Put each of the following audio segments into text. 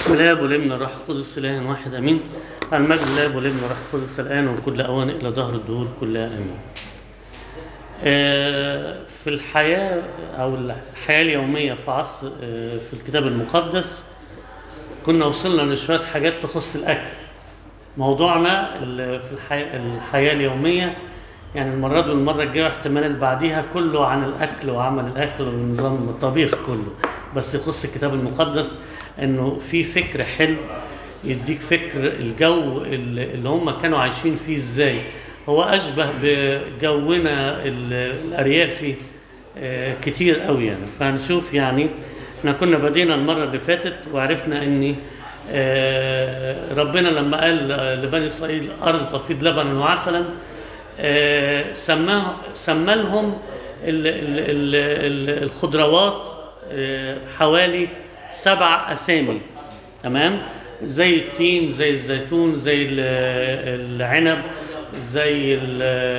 بسم الله والابن الروح القدس اله واحد امين المجد لله والابن الروح القدس الان وكل اوان الى ظهر الدهور كلها امين آه، في الحياه او الحياه اليوميه في عصر آه، في الكتاب المقدس كنا وصلنا لشويه حاجات تخص الاكل موضوعنا ال- في الحياه, الحياة اليوميه يعني المره دي والمره الجايه واحتمال اللي بعديها كله عن الاكل وعمل الاكل ونظام الطبيخ كله بس يخص الكتاب المقدس انه في فكر حلو يديك فكر الجو اللي اللي هم كانوا عايشين فيه ازاي هو اشبه بجونا ال- الاريافي آه، كتير قوي يعني فهنشوف يعني احنا كنا بدينا المره اللي فاتت وعرفنا ان آه، ربنا لما قال لبني اسرائيل ارض تفيض لبنا وعسلا آه، سماه سمى لهم ال- ال- ال- ال- الخضروات آه، حوالي سبع اسامي تمام زي التين زي الزيتون زي ال- العنب زي ال-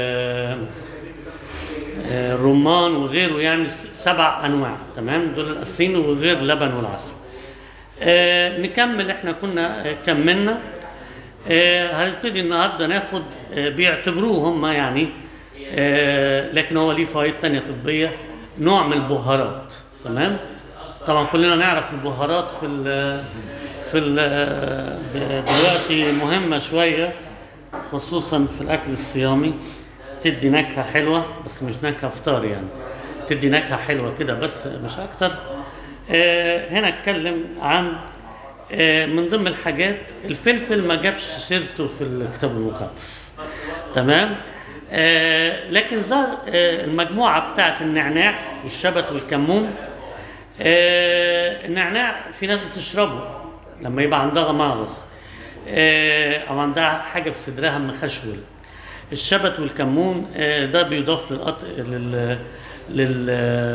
آه، الرمان وغيره يعني س- سبع انواع تمام دول الاسين وغير لبن والعسل آه نكمل احنا كنا آه كملنا آه هنبتدي النهارده ناخد آه بيعتبروه هم يعني آه لكن هو ليه فوائد تانية طبية نوع من البهارات تمام طبعا كلنا نعرف البهارات في ال في ال دلوقتي مهمة شوية خصوصا في الأكل الصيامي تدي نكهة حلوة بس مش نكهة فطار يعني تدي نكهة حلوة كده بس مش أكتر آه هنا اتكلم عن آه من ضمن الحاجات الفلفل ما جابش سيرته في الكتاب المقدس تمام آه لكن ظهر آه المجموعة بتاعت النعناع والشبت والكمون آه النعناع في ناس بتشربه لما يبقى عندها مغص آه او عندها حاجه في صدرها مخشول الشبت والكمون آه ده بيضاف للقط... لل... لل...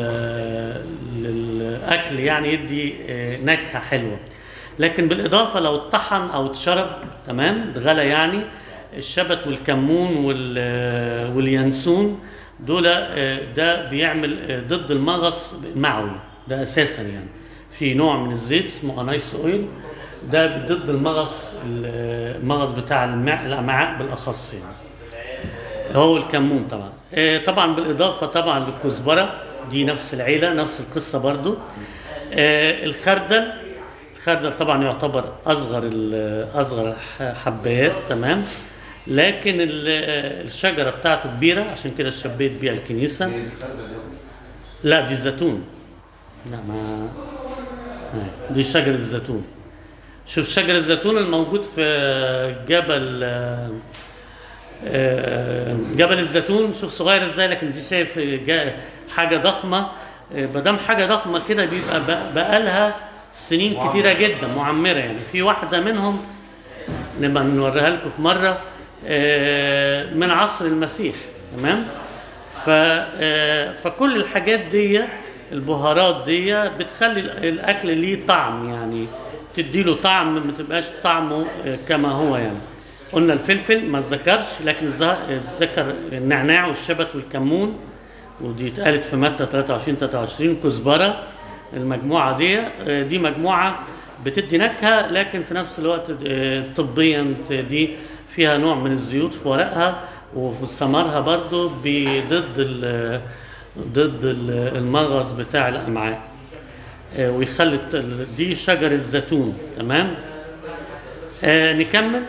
للاكل يعني يدي آه نكهه حلوه لكن بالاضافه لو اتطحن او اتشرب تمام اتغلى يعني الشبت والكمون وال... آه، واليانسون دول آه، ده بيعمل آه، ضد المغص المعوي ده اساسا يعني في نوع من الزيت اسمه انايس اويل ده ضد المغص المغص بتاع المع- الامعاء بالاخص يعني هو الكمون طبعا آه، طبعا بالاضافه طبعا للكزبره دي نفس العيله نفس القصه برضو آه، الخردل الخردل طبعا يعتبر اصغر ال- اصغر الحبات تمام لكن ال- آه، الشجره بتاعته كبيره عشان كده شبيت بيها الكنيسه لا دي الزيتون لا ما آه، دي شجر الزيتون شوف شجر الزيتون الموجود في جبل آه، آه، جبل الزيتون شوف صغير ازاي لكن دي شايف جا- حاجه ضخمه ما دام حاجه ضخمه كده بيبقى بق- بقالها سنين كتيره جدا معمره يعني في واحده منهم نبقى نوريها لكم في مره آه، من عصر المسيح تمام ف آه، فكل الحاجات دي البهارات دي بتخلي الاكل ليه طعم يعني تديله طعم ما تبقاش طعمه آه، كما هو يعني قلنا الفلفل ما اتذكرش لكن ذ- ذكر النعناع والشبت والكمون ودي اتقالت في متى 23 23 كزبره المجموعه دي آه، دي مجموعه بتدي نكهه لكن في نفس الوقت آه، طبيا دي فيها نوع من الزيوت في ورقها وفي ثمرها برضو ب- ضد ال- ضد ال- المغص بتاع الامعاء آه، ويخلي الت- دي شجر الزيتون تمام آه نكمل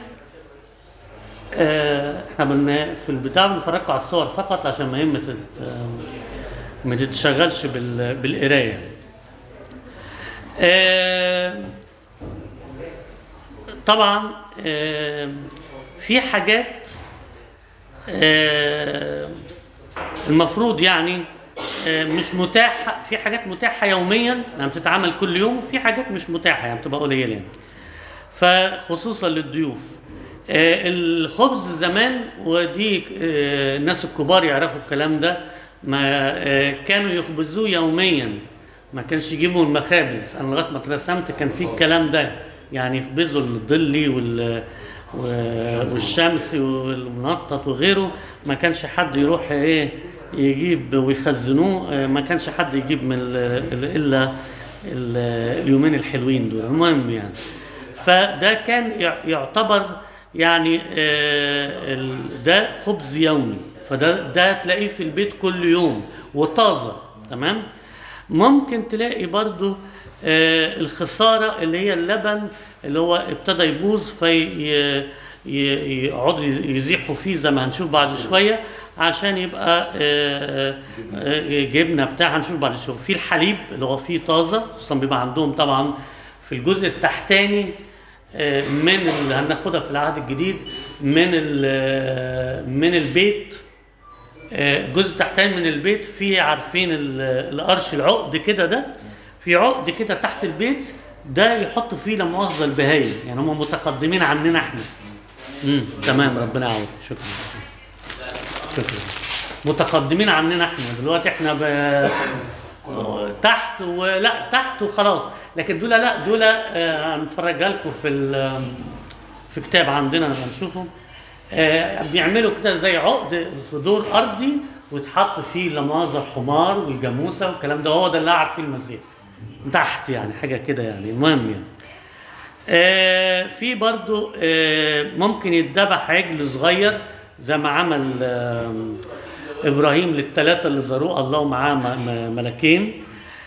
آه، احنا بن في البتاع بنفرجكم على الصور فقط عشان ما هي ما تت- آه، ما تتشغلش بال- بالقرايه آه، طبعا آه، في حاجات آه، المفروض يعني آه، مش متاحه في حاجات متاحه يوميا يعني بتتعمل كل يوم وفي حاجات مش متاحه يعني بتبقى قليله يعني فخصوصا للضيوف آه، الخبز زمان ودي آه، الناس الكبار يعرفوا الكلام ده ما آه، كانوا يخبزوه يوميا ما كانش يجيبوا المخابز انا لغايه ما اترسمت كان في الكلام ده يعني يخبزوا الظلي وال و- والشمسي والمنطط وغيره ما كانش حد يروح ايه يجيب ويخزنوه آه، ما كانش حد يجيب من ال- ال- الا ال- اليومين الحلوين دول المهم يعني فده كان يع- يعتبر يعني آه، ال- ده خبز يومي فده ده تلاقيه في البيت كل يوم وطازه تمام ممكن تلاقي برضو آه، الخساره اللي هي اللبن اللي هو ابتدى يبوظ في يقعدوا يزيحوا فيه زي ما هنشوف بعد شويه عشان يبقى آه، آه، جبنه بتاع هنشوف بعد شويه في الحليب اللي هو فيه طازه خصوصا بيبقى عندهم طبعا في الجزء التحتاني آه، من اللي هناخدها في العهد الجديد من ال- من البيت آه، جزء تحتاني من البيت في عارفين ال- القرش العقد كده ده في عقد كده تحت البيت ده يحط فيه لا مؤاخذه البهايم يعني هم متقدمين عننا احنا امم تمام ربنا يعوض شكرا شكرا متقدمين عننا احنا دلوقتي احنا ب... تحت ولا تحت وخلاص لكن دول لا دول آه، هنفرجها لكم في ال... في كتاب عندنا لما نشوفهم آه، بيعملوا كده زي عقد في دور ارضي ويتحط فيه لا مؤاخذه الحمار والجاموسه والكلام ده هو ده اللي قعد فيه المسيح تحت يعني حاجه كده يعني المهم يعني آه، في برضو آه، ممكن يتذبح عجل صغير زي ما عمل آه، ابراهيم للثلاثه اللي زاروه الله معاه م- م- ملكين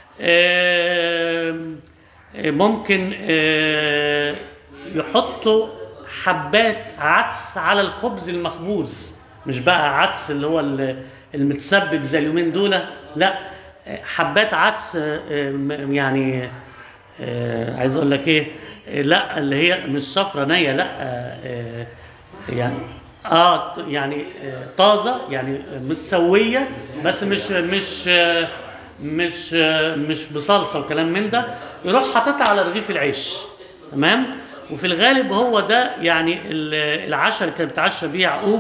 آه، آه، ممكن آه، يحطوا حبات عدس على الخبز المخبوز مش بقى عدس اللي هو ال- المتسبك زي اليومين دول لا آه، حبات عدس آه، آه، م- يعني آه، عايز اقول لك ايه آه، لا اللي هي مش صفرة نية لا آه، آه، يعني اه ط- يعني آه، طازه يعني متسويه بس مش مش آه، مش آه، مش بصلصه وكلام من ده يروح حاططها على رغيف العيش تمام وفي الغالب هو ده يعني ال- العشاء اللي كان بيتعشى بيه يعقوب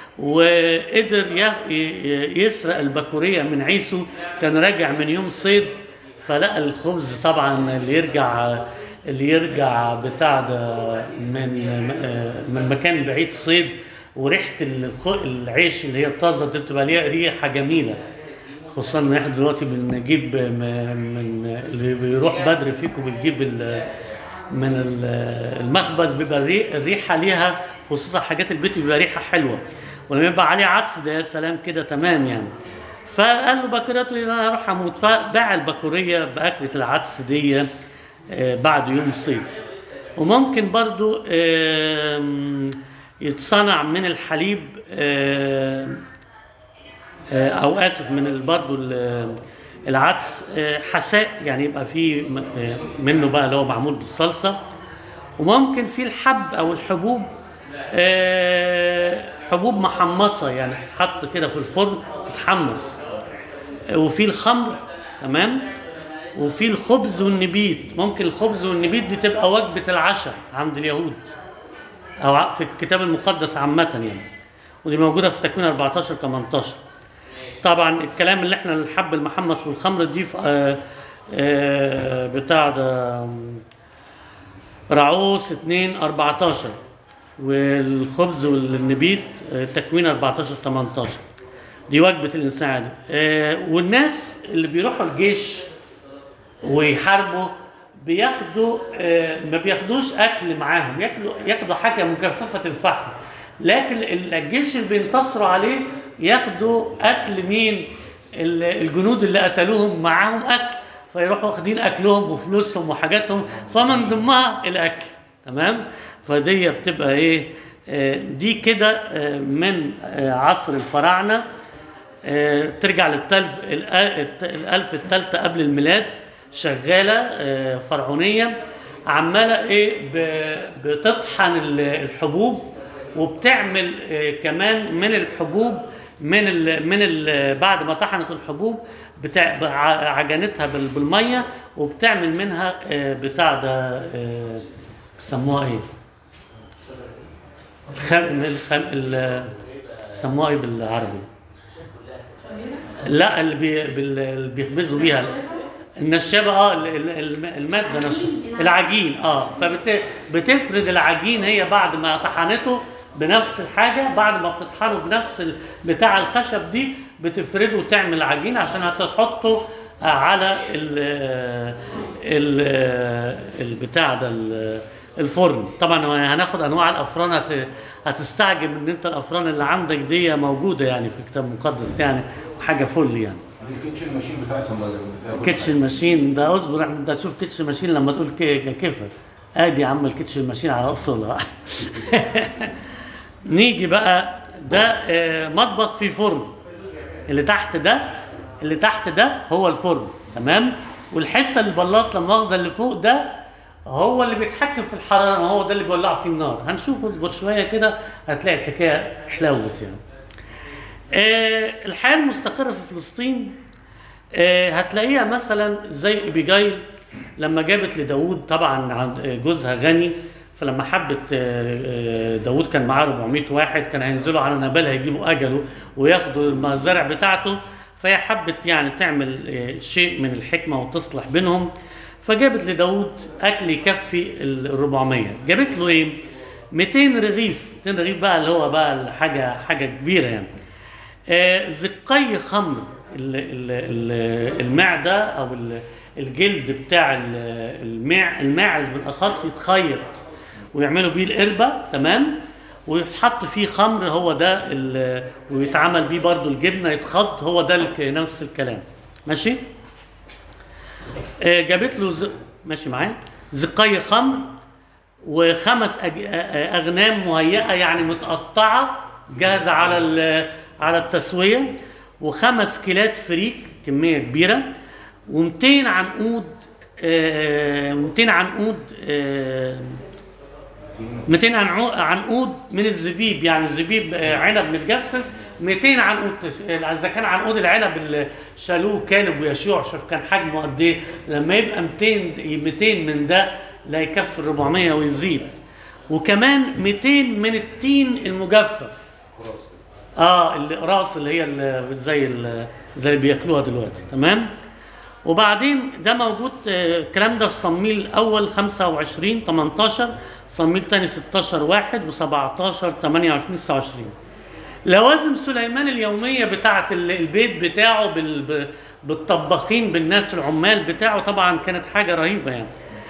وقدر يه- ي- يسرق البكوريه من عيسو كان راجع من يوم صيد فلقى الخبز طبعا اللي يرجع اللي يرجع بتاع ده من من مكان بعيد صيد وريحه الخ- العيش اللي هي الطازه دي بتبقى ليها ريحه جميله خصوصا ان احنا دلوقتي بنجيب م- من اللي بيروح بدري فيكم بنجيب ال- من ال- المخبز بيبقى الري- الريحه ليها خصوصا حاجات البيت بيبقى ريحه حلوه ولما يبقى عليه عدس ده يا سلام كده تمام يعني فقال له بكرته انا هروح اموت فباع البكوريه باكله العدس دي آه، بعد يوم الصيد وممكن برضو آم، يتصنع من الحليب آم، آه، او اسف من ال- برضو ال- العدس آه، حساء يعني يبقى فيه م- آه، منه بقى اللي هو معمول بالصلصه وممكن فيه الحب او الحبوب آه، حبوب محمصه يعني تتحط كده في الفرن تتحمص آه، وفي الخمر تمام وفي الخبز والنبيت ممكن الخبز والنبيت دي تبقى وجبه العشاء عند اليهود او ع- في الكتاب المقدس عامه يعني ودي موجوده في تكوين 14 18 طبعا الكلام اللي احنا الحب المحمص والخمر دي في آه آه بتاع ده آم، رعوس 2 14 والخبز والنبيت آه، تكوين 14 18 دي وجبه الانسان عادي آه والناس اللي بيروحوا الجيش ويحاربوا بياخدوا آه، ما بياخدوش اكل معاهم ياكلوا ياخدوا حاجه مكثفه الفحم لكن الجيش اللي بينتصروا عليه ياخدوا اكل مين ال- الجنود اللي قتلوهم معاهم اكل فيروحوا واخدين اكلهم وفلوسهم وحاجاتهم فمن ضمنها الاكل تمام فدي بتبقى ايه آه، دي كده آه، من آه، عصر الفراعنه آه، ترجع للتلف الأ- الت- الألف الثالثة قبل الميلاد شغالة آه، فرعونية عمالة إيه ب- بتطحن ال- الحبوب وبتعمل آه، كمان من الحبوب من ال من ال بعد ما طحنت الحبوب بتاع ع- عجنتها بال- بالميه وبتعمل منها آه، بتاع ده آه، بيسموها ايه؟ الخم الخم ال- سموها ايه بالعربي؟ لا اللي, بي... بال- اللي بيخبزوا بيها النشابه اه ال- ال- الم- الماده نفسها العجين اه فبتفرد العجين هي بعد ما طحنته بنفس الحاجه بعد ما بتطحنه بنفس ال- بتاع الخشب دي بتفرده وتعمل عجين عشان هتحطه على ال ال البتاع ده ال- الفرن طبعا هو هناخد انواع الافران هت... هتستعجب ان انت الافران اللي عندك دي موجوده يعني في الكتاب المقدس يعني وحاجه فل يعني دي الكيتشن ماشين بتاعتهم بقى اللي فيها كل كيتشن ماشين ده اصبر احنا انت هتشوف كيتشن ماشين لما تقول كي- كيف ادي يا عم الكيتشن ماشين على اصلها نيجي بقى ده آه، مطبخ فيه فرن اللي تحت ده اللي تحت ده هو الفرن تمام والحته اللي البلاط لما مؤاخذه اللي فوق ده هو اللي بيتحكم في الحراره هو ده اللي بيولع فيه النار هنشوف اصبر شويه كده هتلاقي الحكايه حلوت يعني آه، الحياه المستقره في فلسطين آه، هتلاقيها مثلا زي ابيجايل لما جابت لداود طبعا عن- آه، جوزها غني فلما حبت آه، آه، داود كان معاه 400 واحد كان هينزلوا على نبال هيجيبوا اجله وياخدوا المزارع بتاعته فهي حبت يعني تعمل آه، شيء من الحكمه وتصلح بينهم فجابت لداود اكل يكفي ال 400 جابت له ايه 200 رغيف 200 رغيف بقى اللي هو بقى حاجه حاجه كبيره يعني آه، زقي خمر ال- ال- ال- المعده او ال- الجلد بتاع ال- الماع الماعز بالاخص يتخيط ويعملوا بيه القربه تمام ويتحط فيه خمر هو ده ال- ويتعمل بيه برضو الجبنه يتخض هو ده الك- نفس الكلام ماشي آه، جابت له ز... ماشي معايا زقي خمر وخمس أج... آه، آه، اغنام مهيئه يعني متقطعه جاهزه على ال... على التسويه وخمس كيلات فريك كميه كبيره و200 عنقود آه، 200 عنقود آه، 200 عنقو- عنقود من الزبيب يعني الزبيب آه، عنب متجفف 200 عنقود تش- اذا كان عنقود العنب اللي شالوه كالب ويشوع شوف كان حجمه قد ايه لما يبقى 200 200 من ده لا يكفي ال 400 ويزيد وكمان 200 من التين المجفف خلاص كده اه الاقراص اللي هي ال- زي ال- زي اللي بياكلوها دلوقتي تمام وبعدين ده موجود آه، الكلام ده في صميل الاول 25 18 صميل تاني 16 1 و17 28 29 لوازم سليمان اليوميه بتاعه ال- البيت بتاعه بال- ب- بالطباخين بالناس العمال بتاعه طبعا كانت حاجه رهيبه يعني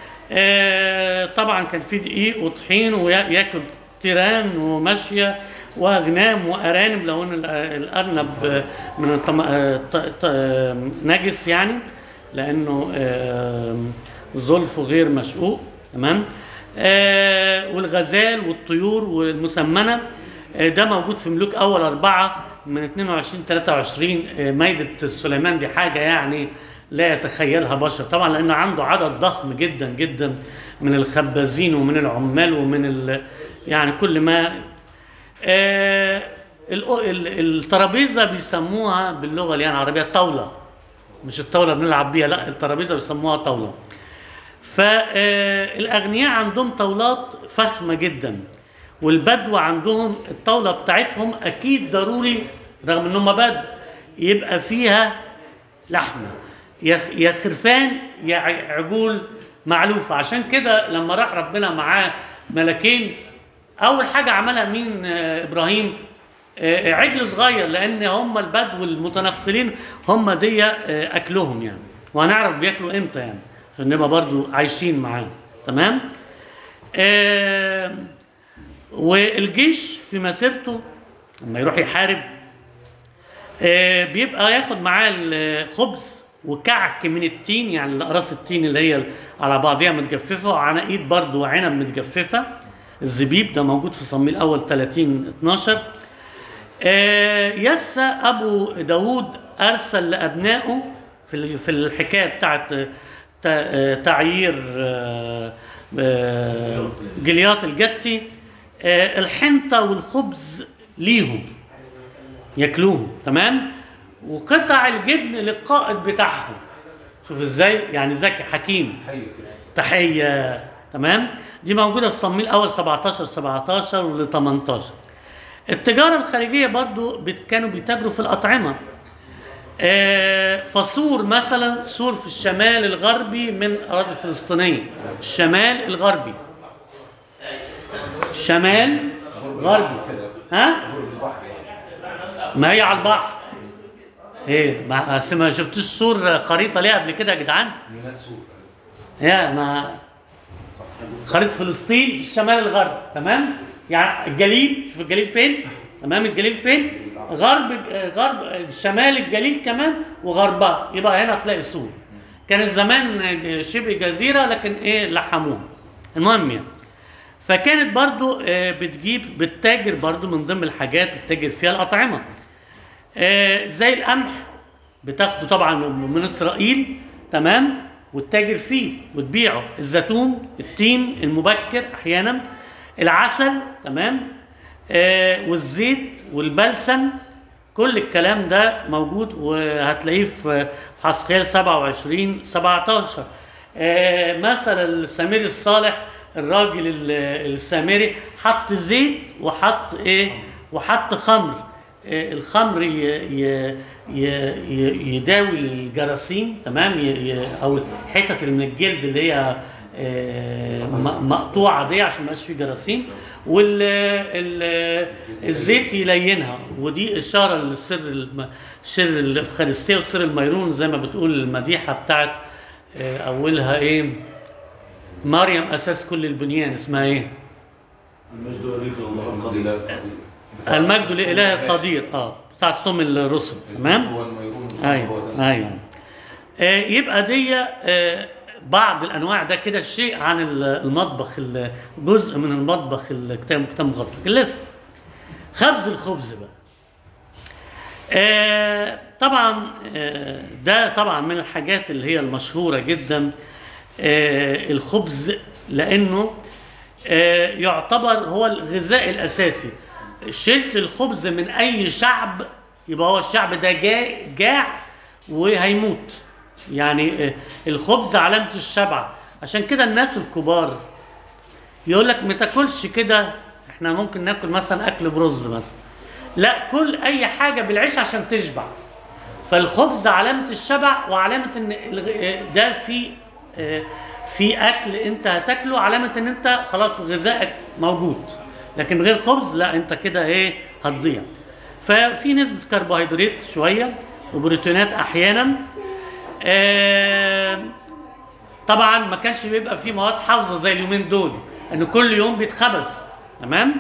آه، طبعا كان في دقيق وطحين وياكل تيران وماشيه واغنام وارانب لو ان ال- الارنب آه، من الطم... آه، ط- ط- آه، نجس يعني لانه آه، ظلفه غير مشقوق تمام آه، والغزال والطيور والمسمنه آه، ده موجود في ملوك اول اربعه من 22 23 آه، مائده سليمان دي حاجه يعني لا يتخيلها بشر طبعا لانه عنده عدد ضخم جدا جدا من الخبازين ومن العمال ومن ال... يعني كل ما آه ال- ال- الترابيزه بيسموها باللغه اللي يعني العربيه طاوله مش الطاوله بنلعب بيها لا الترابيزه بيسموها طاوله فالاغنياء عندهم طاولات فخمه جدا والبدو عندهم الطاوله بتاعتهم اكيد ضروري رغم ان هم بدو يبقى فيها لحمه يا يا خرفان يا ع- عجول معلوفه عشان كده لما راح ربنا معاه ملكين اول حاجه عملها مين آه، ابراهيم آه، عجل صغير لان هم البدو المتنقلين هم دي آه، اكلهم يعني وهنعرف بياكلوا امتى يعني عشان نبقى برضو عايشين معاه تمام آه والجيش في مسيرته لما يروح يحارب آه، بيبقى ياخد معاه الخبز وكعك من التين يعني الاقراص التين اللي هي على بعضها متجففه وعناقيد برضو عنب متجففه الزبيب ده موجود في صميل اول 30 12 آه، يسى ابو داود ارسل لابنائه في ال- في الحكايه بتاعت آه، تا- آه، تعيير آه، آه، جليات الجتي آه، الحنطه والخبز ليهم ياكلوهم تمام وقطع الجبن للقائد بتاعهم شوف ازاي يعني ذكي حكيم حي كده تحيه تمام دي موجوده في صميل اول 17 17 ول 18 التجاره الخارجيه برضو بت- كانوا بيتاجروا في الاطعمه آه، فصور مثلا سور في الشمال الغربي من الاراضي الفلسطينيه الشمال الغربي شمال غربي ها قرب البحر يعني ما هي على البحر ايه ما أصل ما شفتوش صور خريطه ليه قبل كده يا جدعان ميناء سور يا ما صح خريطه فلسطين في الشمال الغرب تمام يعني الجليل شوف الجليل فين تمام الجليل فين غرب غرب شمال الجليل كمان وغربها يبقى هنا تلاقي سور كانت زمان شبه جزيره لكن ايه لحموها المهم يعني فكانت برضو آه، بتجيب بتتاجر برضو من ضمن الحاجات بتتاجر فيها الأطعمة آه، زي القمح بتاخده طبعا من إسرائيل تمام وتتاجر فيه وتبيعه الزيتون التين المبكر أحيانا العسل تمام آه، والزيت والبلسم كل الكلام ده موجود وهتلاقيه في في حسقيال 27 17 آه، مثل السامري الصالح الراجل ال- السامري حط زيت وحط ايه وحط خمر آه، الخمر ي- ي- ي- ي- يداوي الجراثيم تمام ي- ي- او الحتت اللي من الجلد اللي هي آه، م- مقطوعه دي عشان ما يبقاش فيه جراثيم والزيت يلينها ودي اشاره للسر الم- سر الافخارستيه وسر الميرون زي ما بتقول المديحه بتاعت آه، اولها ايه مريم اساس كل البنيان اسمها ايه المجد وليك الله الحمد القدير لله المجد لإله القدير اه بتاع صوم الرسل تمام هو الميرون هو ايوه ده. ايوه آه يبقى دي آه بعض الانواع ده كده شيء عن ال- المطبخ ال- جزء من المطبخ الكتاب كتاب مغلق لسه خبز الخبز بقى آه طبعا آه ده طبعا من الحاجات اللي هي المشهوره جدا آه الخبز لانه آه يعتبر هو الغذاء الاساسي شلت الخبز من اي شعب يبقى هو الشعب ده جاع جاع وهيموت يعني آه الخبز علامه الشبع عشان كده الناس الكبار يقول لك ما تاكلش كده احنا ممكن ناكل مثلا اكل برز مثلا لا كل اي حاجه بالعيش عشان تشبع فالخبز علامه الشبع وعلامه ان الغ- ده في آه، في اكل انت هتاكله علامه ان انت خلاص غذائك موجود لكن غير خبز لا انت كده ايه هتضيع ففي نسبه كربوهيدرات شويه وبروتينات احيانا آه، طبعا ما كانش بيبقى فيه مواد حافظه زي اليومين دول انه كل يوم بيتخبز تمام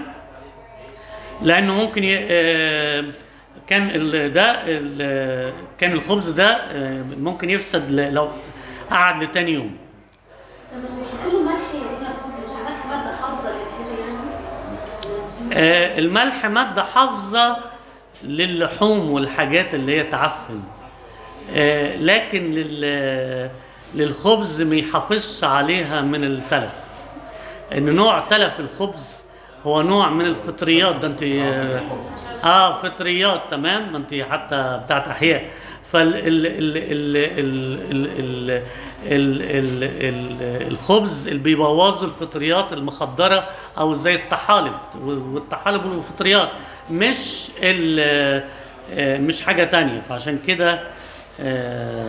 لانه ممكن ي... آه، كان ال... ده ال... كان الخبز ده آه، ممكن يفسد ل... لو قعد لتاني يوم طب مش بيحطوا له ملح يا ابني الخبز مش الملح ماده حافظه للحاجه يعني آه، الملح مادة حافظة للحوم والحاجات اللي هي تعفن آه، لكن لل... للخبز ما يحافظش عليها من التلف ان نوع تلف الخبز هو نوع من الفطريات ده انت اه فطريات تمام ما انت حتى بتاعت احياء فال ال ال ال ال ال ال ال ال ال الخبز اللي بيبوظوا الفطريات المخدره او زي الطحالب والطحالب والفطريات مش ال آه، مش حاجه تانية فعشان كده آه،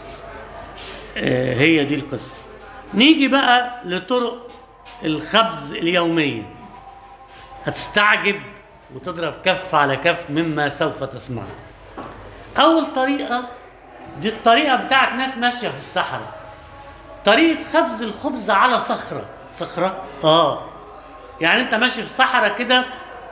آه، هي دي القصه نيجي بقى لطرق الخبز اليوميه هتستعجب وتضرب كف على كف مما سوف تسمعه اول طريقه دي الطريقه بتاعت ناس ماشيه في الصحراء طريقه خبز الخبز على صخره صخره اه يعني انت ماشي في الصحراء كده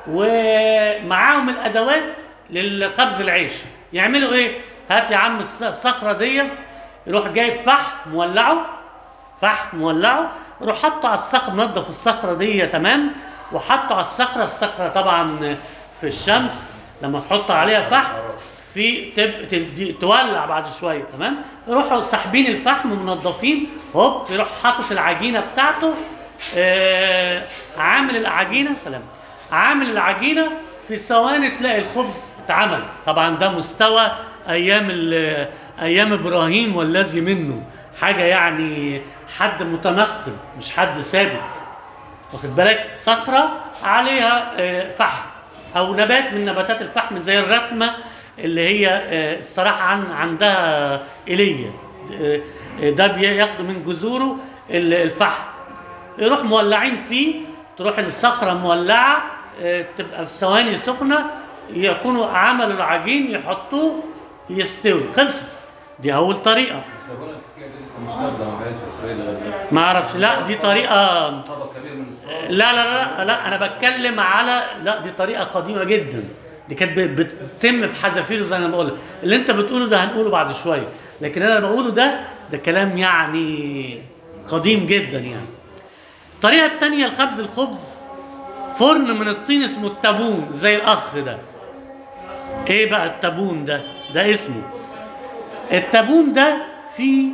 ومعاهم الادوات للخبز العيش يعملوا ايه هات يا عم الص- الصخره دي يروح جايب فحم مولعه فحم مولعه يروح حاطه على الصخره منضف الصخره دي تمام وحطه على الصخره الصخره طبعا في الشمس لما تحط عليها فحم في تب... تدي... تولع بعد شويه تمام يروحوا ساحبين الفحم ومنضفين هوب يروح حاطط العجينه بتاعته آه... عامل العجينه سلام عامل العجينه في ثواني تلاقي الخبز اتعمل طبعا ده مستوى ايام ال... ايام ابراهيم والذي منه حاجه يعني حد متنقل مش حد ثابت واخد بالك صخره عليها آه، فحم او نبات من نباتات الفحم زي الرتمه اللي هي آه، استراح عن عندها ايليا آه، آه، ده بياخدوا من جذوره ال- الفحم يروح مولعين فيه تروح الصخره مولعه آه، تبقى في ثواني سخنه يكونوا عملوا العجين يحطوه يستوي خلصت دي اول طريقه بس أقول لك الحكاية دي لسه مش نازلة وحياة في إسرائيل لغاية دلوقتي. ما اعرفش لا دي طريقه طبق كبير من الصلاة لا لا لا لا انا بتكلم على لا دي طريقه قديمه جدا دي كانت ب- بتتم بحذافير زي ما بقول لك. اللي انت بتقوله ده هنقوله بعد شويه لكن انا بقوله ده ده كلام يعني قديم جدا يعني الطريقه الثانيه لخبز الخبز فرن من الطين اسمه التابون زي الاخ ده ايه بقى التابون ده ده اسمه التابون ده فيه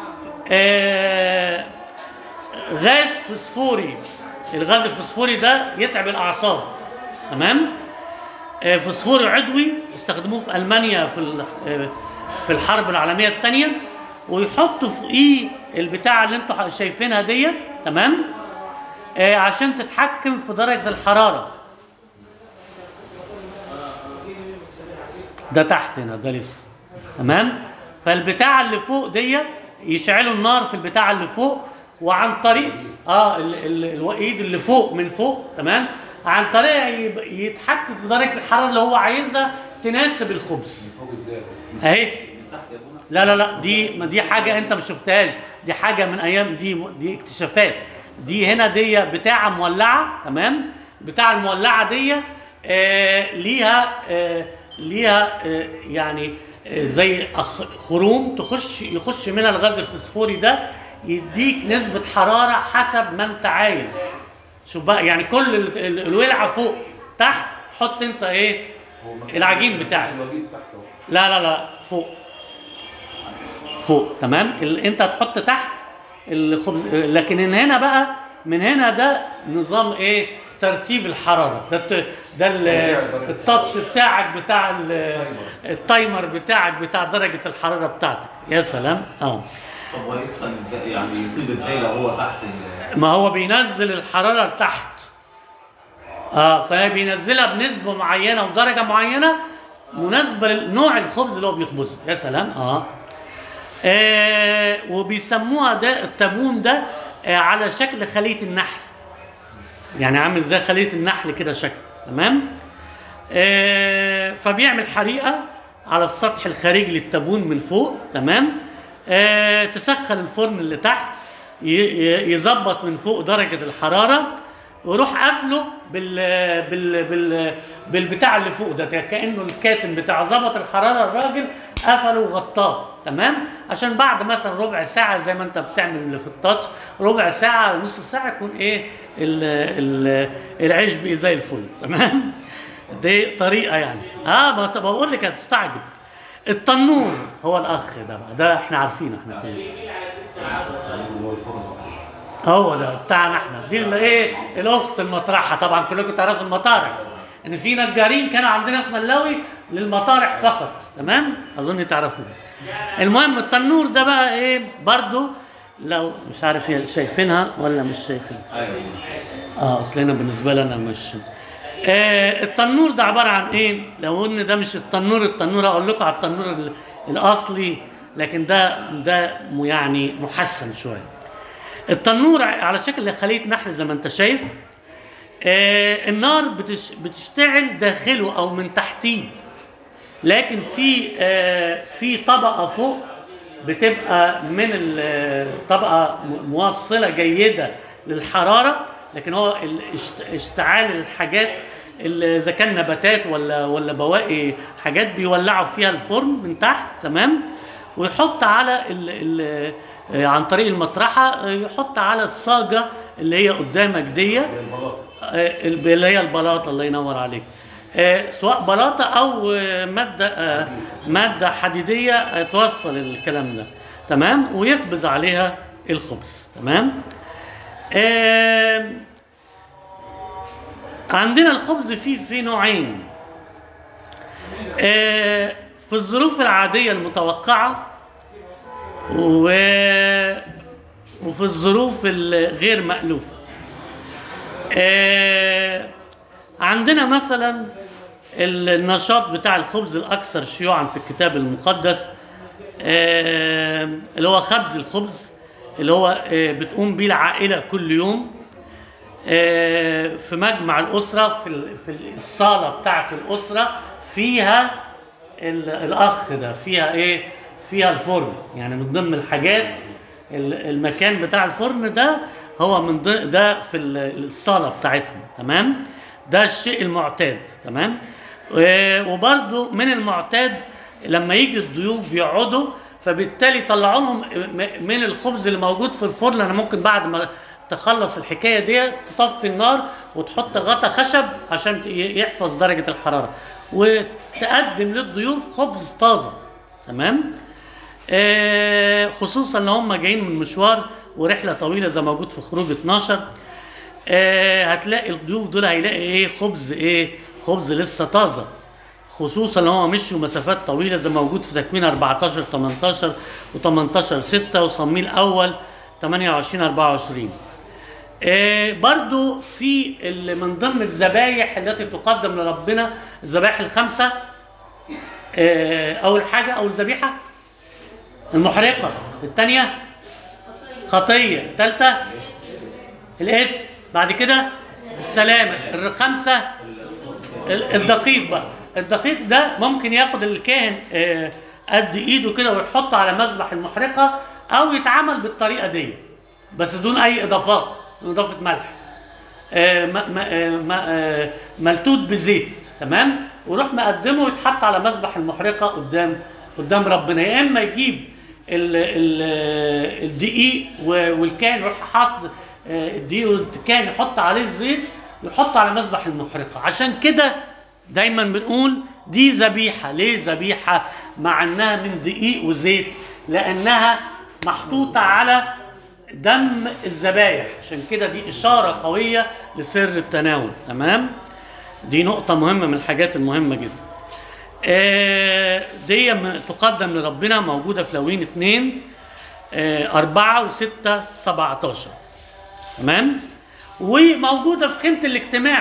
آه غاز فسفوري الغاز الفسفوري ده يتعب الاعصاب تمام آه، فسفوري عضوي استخدموه في المانيا في ال- آه، في الحرب العالميه الثانيه ويحطوا فوقيه البتاعه اللي انتوا شايفينها ديت تمام آه، عشان تتحكم في درجه الحراره ده تحت هنا ده لسه تمام فالبتاعه اللي فوق ديت يشعلوا النار في البتاعه اللي فوق وعن طريق اه ال ال الوقيد اللي فوق من فوق تمام عن طريق يب- يتحكم في درجه الحراره اللي هو عايزها تناسب الخبز فوق إزاي؟ اهي لا لا لا دي ما دي حاجه انت ما شفتهاش دي حاجه من ايام دي دي اكتشافات دي هنا دي بتاعه مولعه تمام بتاع المولعه دي آه ليها آه ليها آه يعني آه زي أخ- خروم تخش يخش منها الغاز الفسفوري ده يديك نسبه حراره حسب ما انت عايز شوف بقى يعني كل ال- ال- الولعه فوق تحت حط انت ايه هو مكان- العجين بتاعك. الوجيب تحت أهو. لا لا لا فوق فوق تمام ال... انت هتحط تحت الخبز لكن من هنا بقى من هنا ده نظام ايه ترتيب الحراره ده الت... ده ال... التاتش بتاعك بتاع ال... التايمر بتاعك بتاع درجه الحراره بتاعتك يا سلام اه طب هو يسخن ازاي يعني يطيب ازاي لو هو تحت ال ما هو بينزل الحراره لتحت اه فبينزلها بنسبه معينه ودرجه معينه مناسبه لنوع الخبز اللي هو بيخبزه يا سلام اه, آه وبيسموها ده التابون ده آه على شكل خليه النحل يعني عامل زي خليه النحل كده شكل تمام آه فبيعمل حريقه على السطح الخارجي للتابون من فوق تمام آه تسخن الفرن اللي تحت ي- ي- يظبط من فوق درجه الحراره ويروح قافله بال بال بال بالبتاع اللي فوق ده كانه الكاتم بتاع ظبط الحراره الراجل قفله وغطاه تمام عشان بعد مثلا ربع ساعه زي ما انت بتعمل اللي في التاتش ربع ساعه نص ساعه يكون ايه ال ال العيش بقى زي الفل تمام دي طريقه يعني اه ما طب بقول لك هتستعجب التنور هو الاخ ده بقى ده احنا عارفينه احنا كلنا هو الفرن هو ده بتاعنا احنا دي اللي ايه الاخت المطرحه طبعا كلكم تعرفوا المطارح ان في نجارين كانوا عندنا في ملاوي للمطارح فقط تمام اظن تعرفوه المهم التنور ده بقى ايه برضو لو مش عارف هي شايفينها ولا مش شايفينها ايوه اه اصل انا بالنسبه لي انا مش آه التنور ده عباره عن ايه لو قلنا ده مش التنور التنور اقول لكم على التنور ال- الاصلي لكن ده ده م- يعني محسن شويه التنور على شكل خليه نحل زي ما انت شايف آه النار بتش بتشتعل داخله او من تحتيه لكن في آه في طبقه فوق بتبقى من ال- طبقه م- موصله جيده للحراره لكن هو الاشت- اشتعال الحاجات اللي اذا كان نباتات ولا ولا بواقي حاجات بيولعوا فيها الفرن من تحت تمام ويحط على ال ال آه، عن طريق المطرحه آه، يحط على الصاجه اللي هي قدامك دي هي البلاط آه، الب- اللي هي البلاطه الله ينور عليك آه، سواء بلاطه او آه، ماده آه، ماده حديديه آه، توصل الكلام ده تمام ويخبز عليها الخبز تمام آه، عندنا الخبز فيه في نوعين آه، في الظروف العاديه المتوقعه و وفي الظروف الغير مألوفه آه، عندنا مثلا النشاط بتاع الخبز الاكثر شيوعا في الكتاب المقدس آه، اللي هو خبز الخبز اللي هو آه، بتقوم بيه العائله كل يوم آه، في مجمع الاسره في ال- في الصاله بتاعه الاسره فيها ال- الاخ ده فيها ايه فيها الفرن يعني من ضمن الحاجات ال- المكان بتاع الفرن ده هو من ضمن ده في ال- الصاله بتاعتهم تمام ده الشيء المعتاد تمام و- وبرضو من المعتاد لما يجي الضيوف بيقعدوا فبالتالي طلعوا لهم م- من الخبز اللي موجود في الفرن انا ممكن بعد ما تخلص الحكايه دي تطفي النار وتحط غطا خشب عشان ت- ي- يحفظ درجه الحراره وتقدم للضيوف خبز طازه تمام آه خصوصا لو هم جايين من مشوار ورحله طويله زي ما موجود في خروج 12 آه هتلاقي الضيوف دول هيلاقي ايه خبز ايه خبز لسه طازه خصوصا لو هم مشوا مسافات طويله زي ما موجود في تكوين 14 18 و18 6 وصميل اول 28 24 آه برضو في اللي من ضمن الذبايح التي تقدم لربنا الذبائح الخمسه آه اول حاجه اول ذبيحه المحرقه الثانيه خطيه الثالثه الاسم بعد كده السلامه الخمسه ال- الدقيق بقى الدقيق ده ممكن ياخد الكاهن آه، قد ايده كده ويحطه على مذبح المحرقه او يتعامل بالطريقه دي بس دون اي اضافات دون اضافه ملح آه، م- م- آه، م- آه، ملتوت بزيت تمام ويروح مقدمه ويتحط على مذبح المحرقه قدام قدام ربنا يا اما يجيب ال- ال- الدقيق و- والكاهن يروح حاطط آه، الدقيق والكاهن يحط عليه الزيت ويحط على مذبح المحرقه عشان كده دايما بنقول دي ذبيحه ليه ذبيحه مع انها من دقيق وزيت لانها محطوطه على دم الذبايح عشان كده دي إشارة قوية لسر التناول تمام دي نقطة مهمة من الحاجات المهمة جدا آه، دي م- تقدم لربنا موجودة في لوين 2 آه، أربعة وستة سبعة عشر تمام وموجودة في خيمة الاجتماع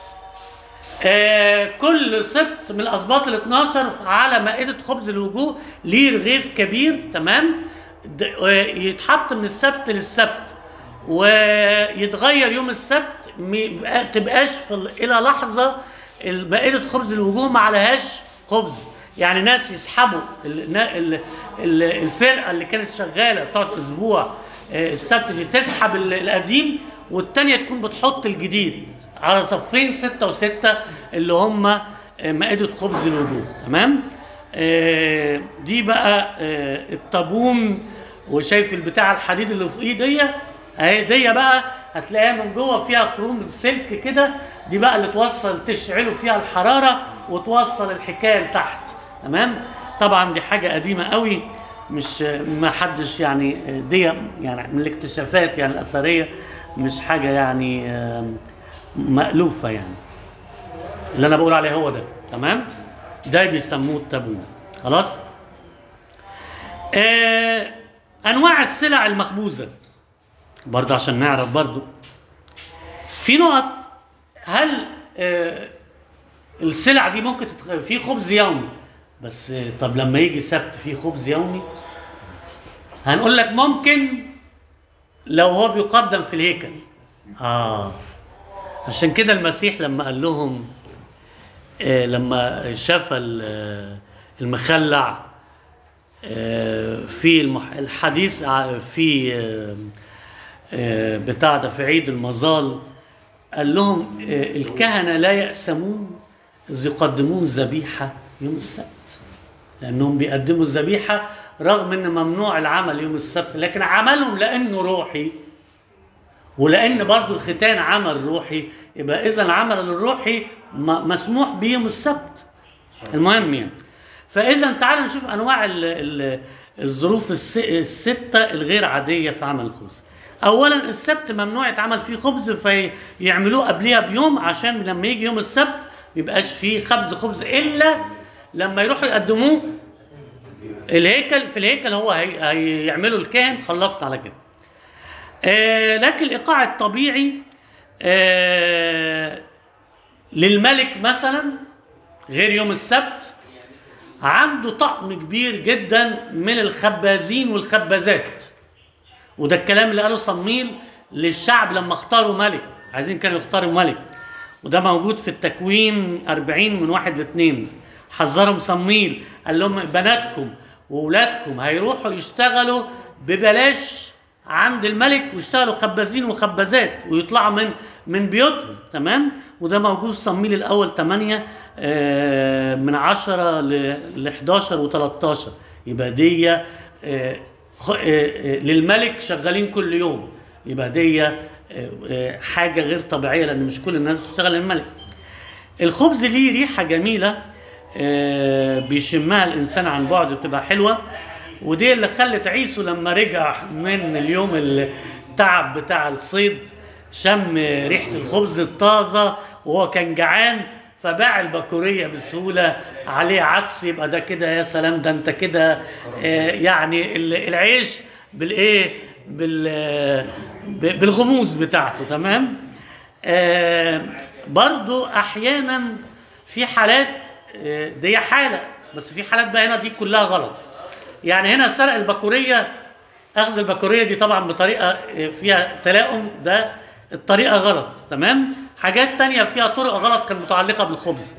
آه، كل سبت من الاسباط ال 12 على مائده خبز الوجوه ليه رغيف كبير تمام د- آه، يتحط من السبت للسبت ويتغير يوم السبت ما تبقاش في ال- الى لحظه مائده خبز الوجوه ما عليهاش خبز يعني ناس يسحبوا ال- ال- ال- الفرقه اللي كانت شغاله بتقعد اسبوع آه، السبت دي تسحب ال- القديم والتانيه تكون بتحط الجديد على صفين ستة وستة اللي هم آه، مائدة خبز الوجوه تمام آه، دي بقى آه، الطابون وشايف البتاع الحديد اللي في ايدي اهي دي بقى هتلاقيها من جوه فيها خروم سلك كده دي بقى اللي توصل تشعله فيها الحراره وتوصل الحكايه لتحت تمام طبعا دي حاجه قديمه قوي مش ما حدش يعني دي يعني من الاكتشافات يعني الاثريه مش حاجه يعني آم، مألوفه يعني اللي انا بقول عليه هو ده تمام ده بيسموه التابون خلاص آه انواع السلع المخبوزه برضه عشان نعرف برضه في نقط هل آه السلع دي ممكن تتخ... في خبز يومي بس آه طب لما يجي سبت في خبز يومي هنقول لك ممكن لو هو بيقدم في الهيكل اه عشان كده المسيح لما قال لهم آه لما شاف ال- آه، المخلع آه، في المح- الحديث ع- في آه، آه، بتاع ده في عيد المظال قال لهم آه، الكهنة لا يأسمون إذ يقدمون ذبيحة يوم السبت لأنهم بيقدموا الذبيحة رغم أن ممنوع العمل يوم السبت لكن عملهم لأنه روحي ولان برضو الختان عمل روحي يبقى اذا العمل الروحي م- مسموح به يوم السبت المهم يعني فاذا تعال نشوف انواع ال ال الظروف الس- السته الغير عاديه في عمل الخبز اولا السبت ممنوع يتعمل فيه خبز فيعملوه قبلها بيوم عشان لما يجي يوم السبت ميبقاش فيه خبز خبز الا لما يروحوا يقدموه الهيكل في الهيكل هو هي- هيعملوا الكاهن خلصنا على كده آه لكن الايقاع الطبيعي آه للملك مثلا غير يوم السبت عنده طقم كبير جدا من الخبازين والخبازات وده الكلام اللي قاله صميل للشعب لما اختاروا ملك عايزين كانوا يختاروا ملك وده موجود في التكوين 40 من واحد لاثنين حذرهم صميل قال لهم بناتكم واولادكم هيروحوا يشتغلوا ببلاش عند الملك ويشتغلوا خبازين وخبازات ويطلعوا من من بيوتهم تمام وده موجود في صمويل الاول 8 آه، من 10 ل 11 و13 يبقى دي آه، خ- آه، آه، للملك شغالين كل يوم يبقى دي آه، آه، حاجه غير طبيعيه لان مش كل الناس بتشتغل للملك الخبز ليه ريحة جميلة آه، بيشمها الإنسان عن بعد بتبقى حلوة ودي اللي خلت عيسو لما رجع من اليوم التعب بتاع الصيد شم ريحة الخبز الطازة وهو كان جعان فباع البكورية بسهولة عليه عدس يبقى ده كده يا سلام ده انت كده آه، يعني ال- العيش بالايه بال ب- بالغموس بتاعته تمام آه، برضو احيانا في حالات آه، دي حاله بس في حالات بقى هنا دي كلها غلط يعني هنا سرق البكوريه اخذ البكوريه دي طبعا بطريقه آه، فيها تلاؤم ده الطريقه غلط تمام حاجات تانية فيها طرق غلط كانت متعلقه بالخبز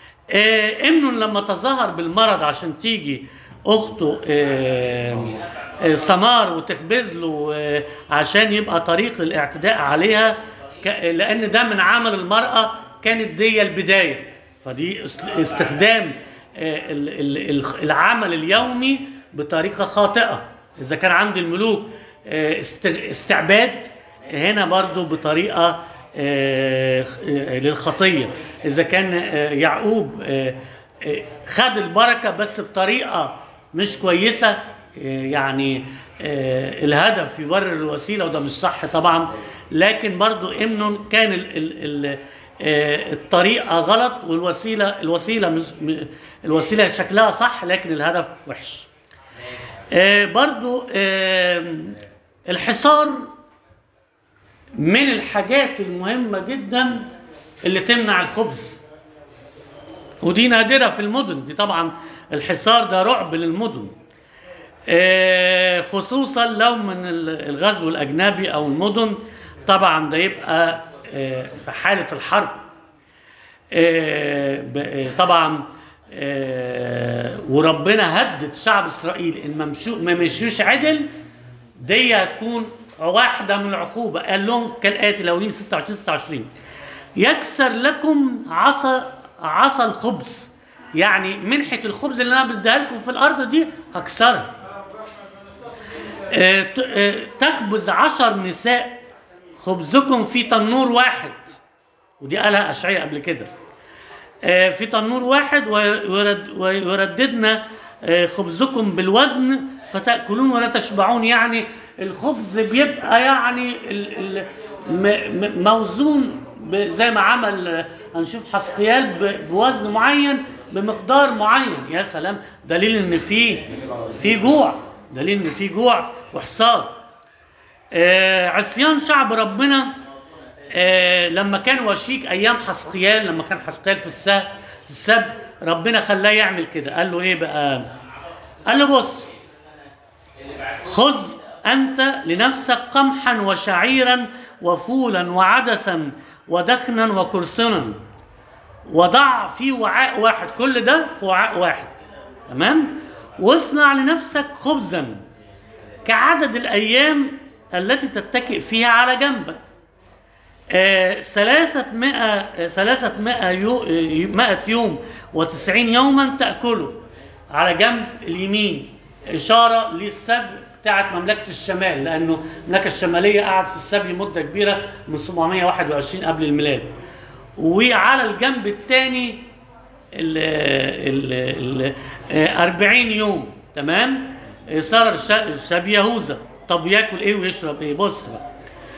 آه، امنون لما تظاهر بالمرض عشان تيجي اخته آه، آه، سمار وتخبز له آه، عشان يبقى طريق للاعتداء عليها ك- لان ده من عمل المراه كانت دي البدايه فدي اس- استخدام آه، ال- ال- ال- العمل اليومي بطريقه خاطئه اذا كان عند الملوك آه، است- استعباد هنا برضو بطريقه آه، آه، للخطيه اذا كان آه، يعقوب آه، آه، خد البركه بس بطريقه مش كويسه آه، يعني آه، الهدف يبرر الوسيله وده مش صح طبعا لكن برضو امنون كان ال ال ال آه، الطريقه غلط والوسيله الوسيله مش م- الوسيله شكلها صح لكن الهدف وحش آه، برضو آه، الحصار من الحاجات المهمة جدا اللي تمنع الخبز ودي نادرة في المدن دي طبعا الحصار ده رعب للمدن آه، خصوصا لو من ال- الغزو الأجنبي أو المدن طبعا ده يبقى آه، في حالة الحرب آه، ب- آه، طبعا آه، وربنا هدد شعب اسرائيل ان ما مشو- ما مشيوش عدل دي هتكون واحده من العقوبه قال لهم كالاتي لو 26 26 يكسر لكم عصا عصا الخبز يعني منحه الخبز اللي انا بديها لكم في الارض دي هكسرها آه، ت- آه، تخبز عشر نساء خبزكم في تنور واحد ودي قالها اشعياء قبل كده آه، في تنور واحد ويرد- ويرددنا آه، خبزكم بالوزن فتأكلون ولا تشبعون يعني الخبز بيبقى يعني ال- ال- م- م- موزون ب- زي ما عمل آه، هنشوف حسقيال ب- بوزن معين بمقدار معين يا سلام دليل ان في في جوع دليل ان في جوع وحصار آه، عصيان شعب ربنا آه، لما كان وشيك ايام حسقيال لما كان حسقيال في السب السب ربنا خلاه يعمل كده قال له ايه بقى قال له بص خذ انت لنفسك قمحا وشعيرا وفولا وعدسا ودخنا وكرسنا وضع في وعاء واحد كل ده في وعاء واحد تمام واصنع لنفسك خبزا كعدد الايام التي تتكئ فيها على جنبك آه، ثلاثة مئة آه، ثلاثة مئة يو آه، مئة يوم وتسعين يوما تأكله على جنب اليمين إشارة للسبي بتاعت مملكة الشمال لأنه المملكة الشمالية قعدت في السبي مدة كبيرة من 721 قبل الميلاد وعلى الجنب الثاني ال ال ال 40 يوم تمام آه، صار ش- سبي يهوذا طب ياكل ايه ويشرب ايه بص بقى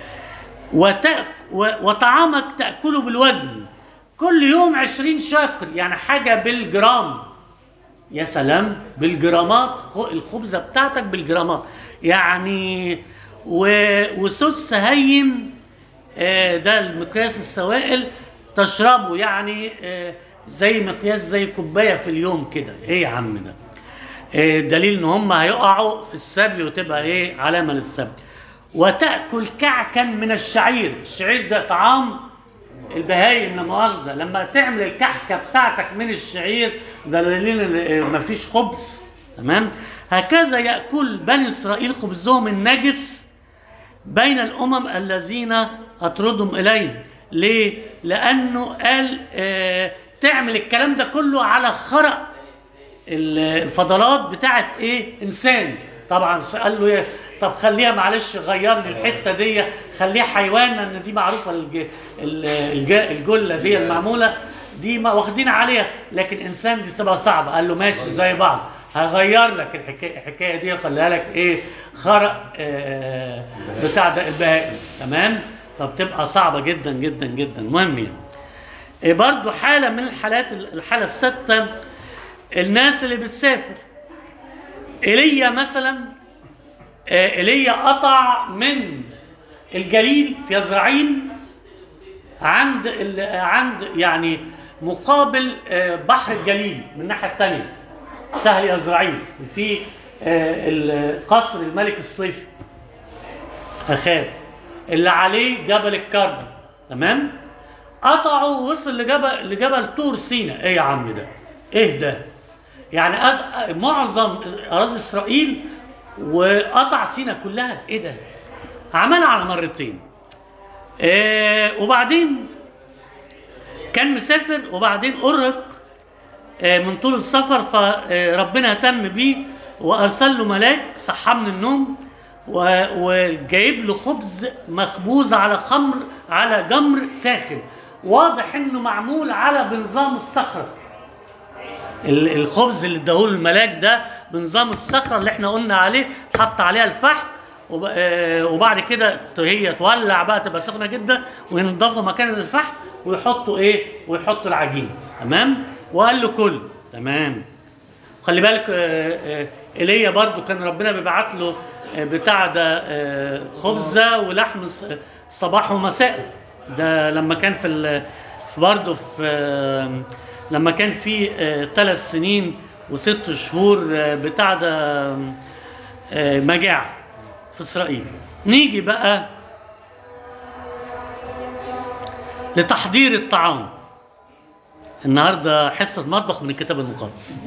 وتأك و- وطعامك تأكله بالوزن كل يوم عشرين شاقل يعني حاجة بالجرام يا سلام بالجرامات خ- الخبزة بتاعتك بالجرامات يعني و- وسدس هين آه، ده المقياس السوائل تشربه يعني آه، زي مقياس زي كوباية في اليوم كده ايه يا عم ده آه، دليل ان هم هيقعوا في السبي وتبقى ايه علامه للسبي وتاكل كعكا من الشعير الشعير ده طعام البهايم لا مؤاخذه لما تعمل الكحكه بتاعتك من الشعير ده دليل ان آه، مفيش خبز تمام هكذا ياكل بني اسرائيل خبزهم النجس بين الامم الذين اطردهم اليهم ليه لانه قال آه تعمل الكلام ده كله على خرق ال- الفضلات بتاعت ايه انسان طبعا قال له إيه؟ طب خليها معلش غير لي الحته دي خليها حيوان لان دي معروفه الج... ال- الج... الجله دي المعموله دي ما واخدين عليها لكن انسان دي تبقى صعبه قال له ماشي زي بعض هغير لك الحكايه الحكايه دي خليها لك ايه خرق آه بتاع ده البهائم تمام فبتبقى صعبه جدا جدا جدا المهم يعني إيه برضو حاله من الحالات الحاله السادسه الناس اللي بتسافر ايليا مثلا آه، ايليا قطع من الجليل في يزرعيل عند ال- عند يعني مقابل آه، بحر الجليل من الناحيه الثانيه سهل يزرعيل في آه، ال- قصر الملك الصيفي اخاب اللي عليه جبل الكرم تمام قطعوا وصل لجبل لجبل طور سينا ايه يا عم ده ايه ده يعني أد- معظم اراضي اسرائيل وقطع سينا كلها ايه ده عملها على مرتين آه وبعدين كان مسافر وبعدين أرهق آه من طول السفر فربنا اهتم بيه وارسل له ملاك صحاه من النوم و- وجايب له خبز مخبوز على خمر على جمر ساخن واضح انه معمول على بنظام الصخره ال- الخبز اللي اداهوله الملاك ده بنظام الصخره اللي احنا قلنا عليه حط عليها الفحم وب- آه، وبعد كده ت- هي تولع بقى تبقى سخنه جدا وينضفوا مكان الفحم ويحطوا ايه ويحطوا العجين تمام وقال له كل تمام خلي بالك آه، آه، ايليا برضو كان ربنا بيبعت له آه، بتاع ده آه، خبزه ولحم ص- صباح ومساء ده لما كان في ال- في برضه في آه، لما كان في ثلاث سنين وست شهور آه، بتاع ده آه، مجاعه في اسرائيل نيجي بقى لتحضير الطعام النهارده حصه مطبخ من الكتاب المقدس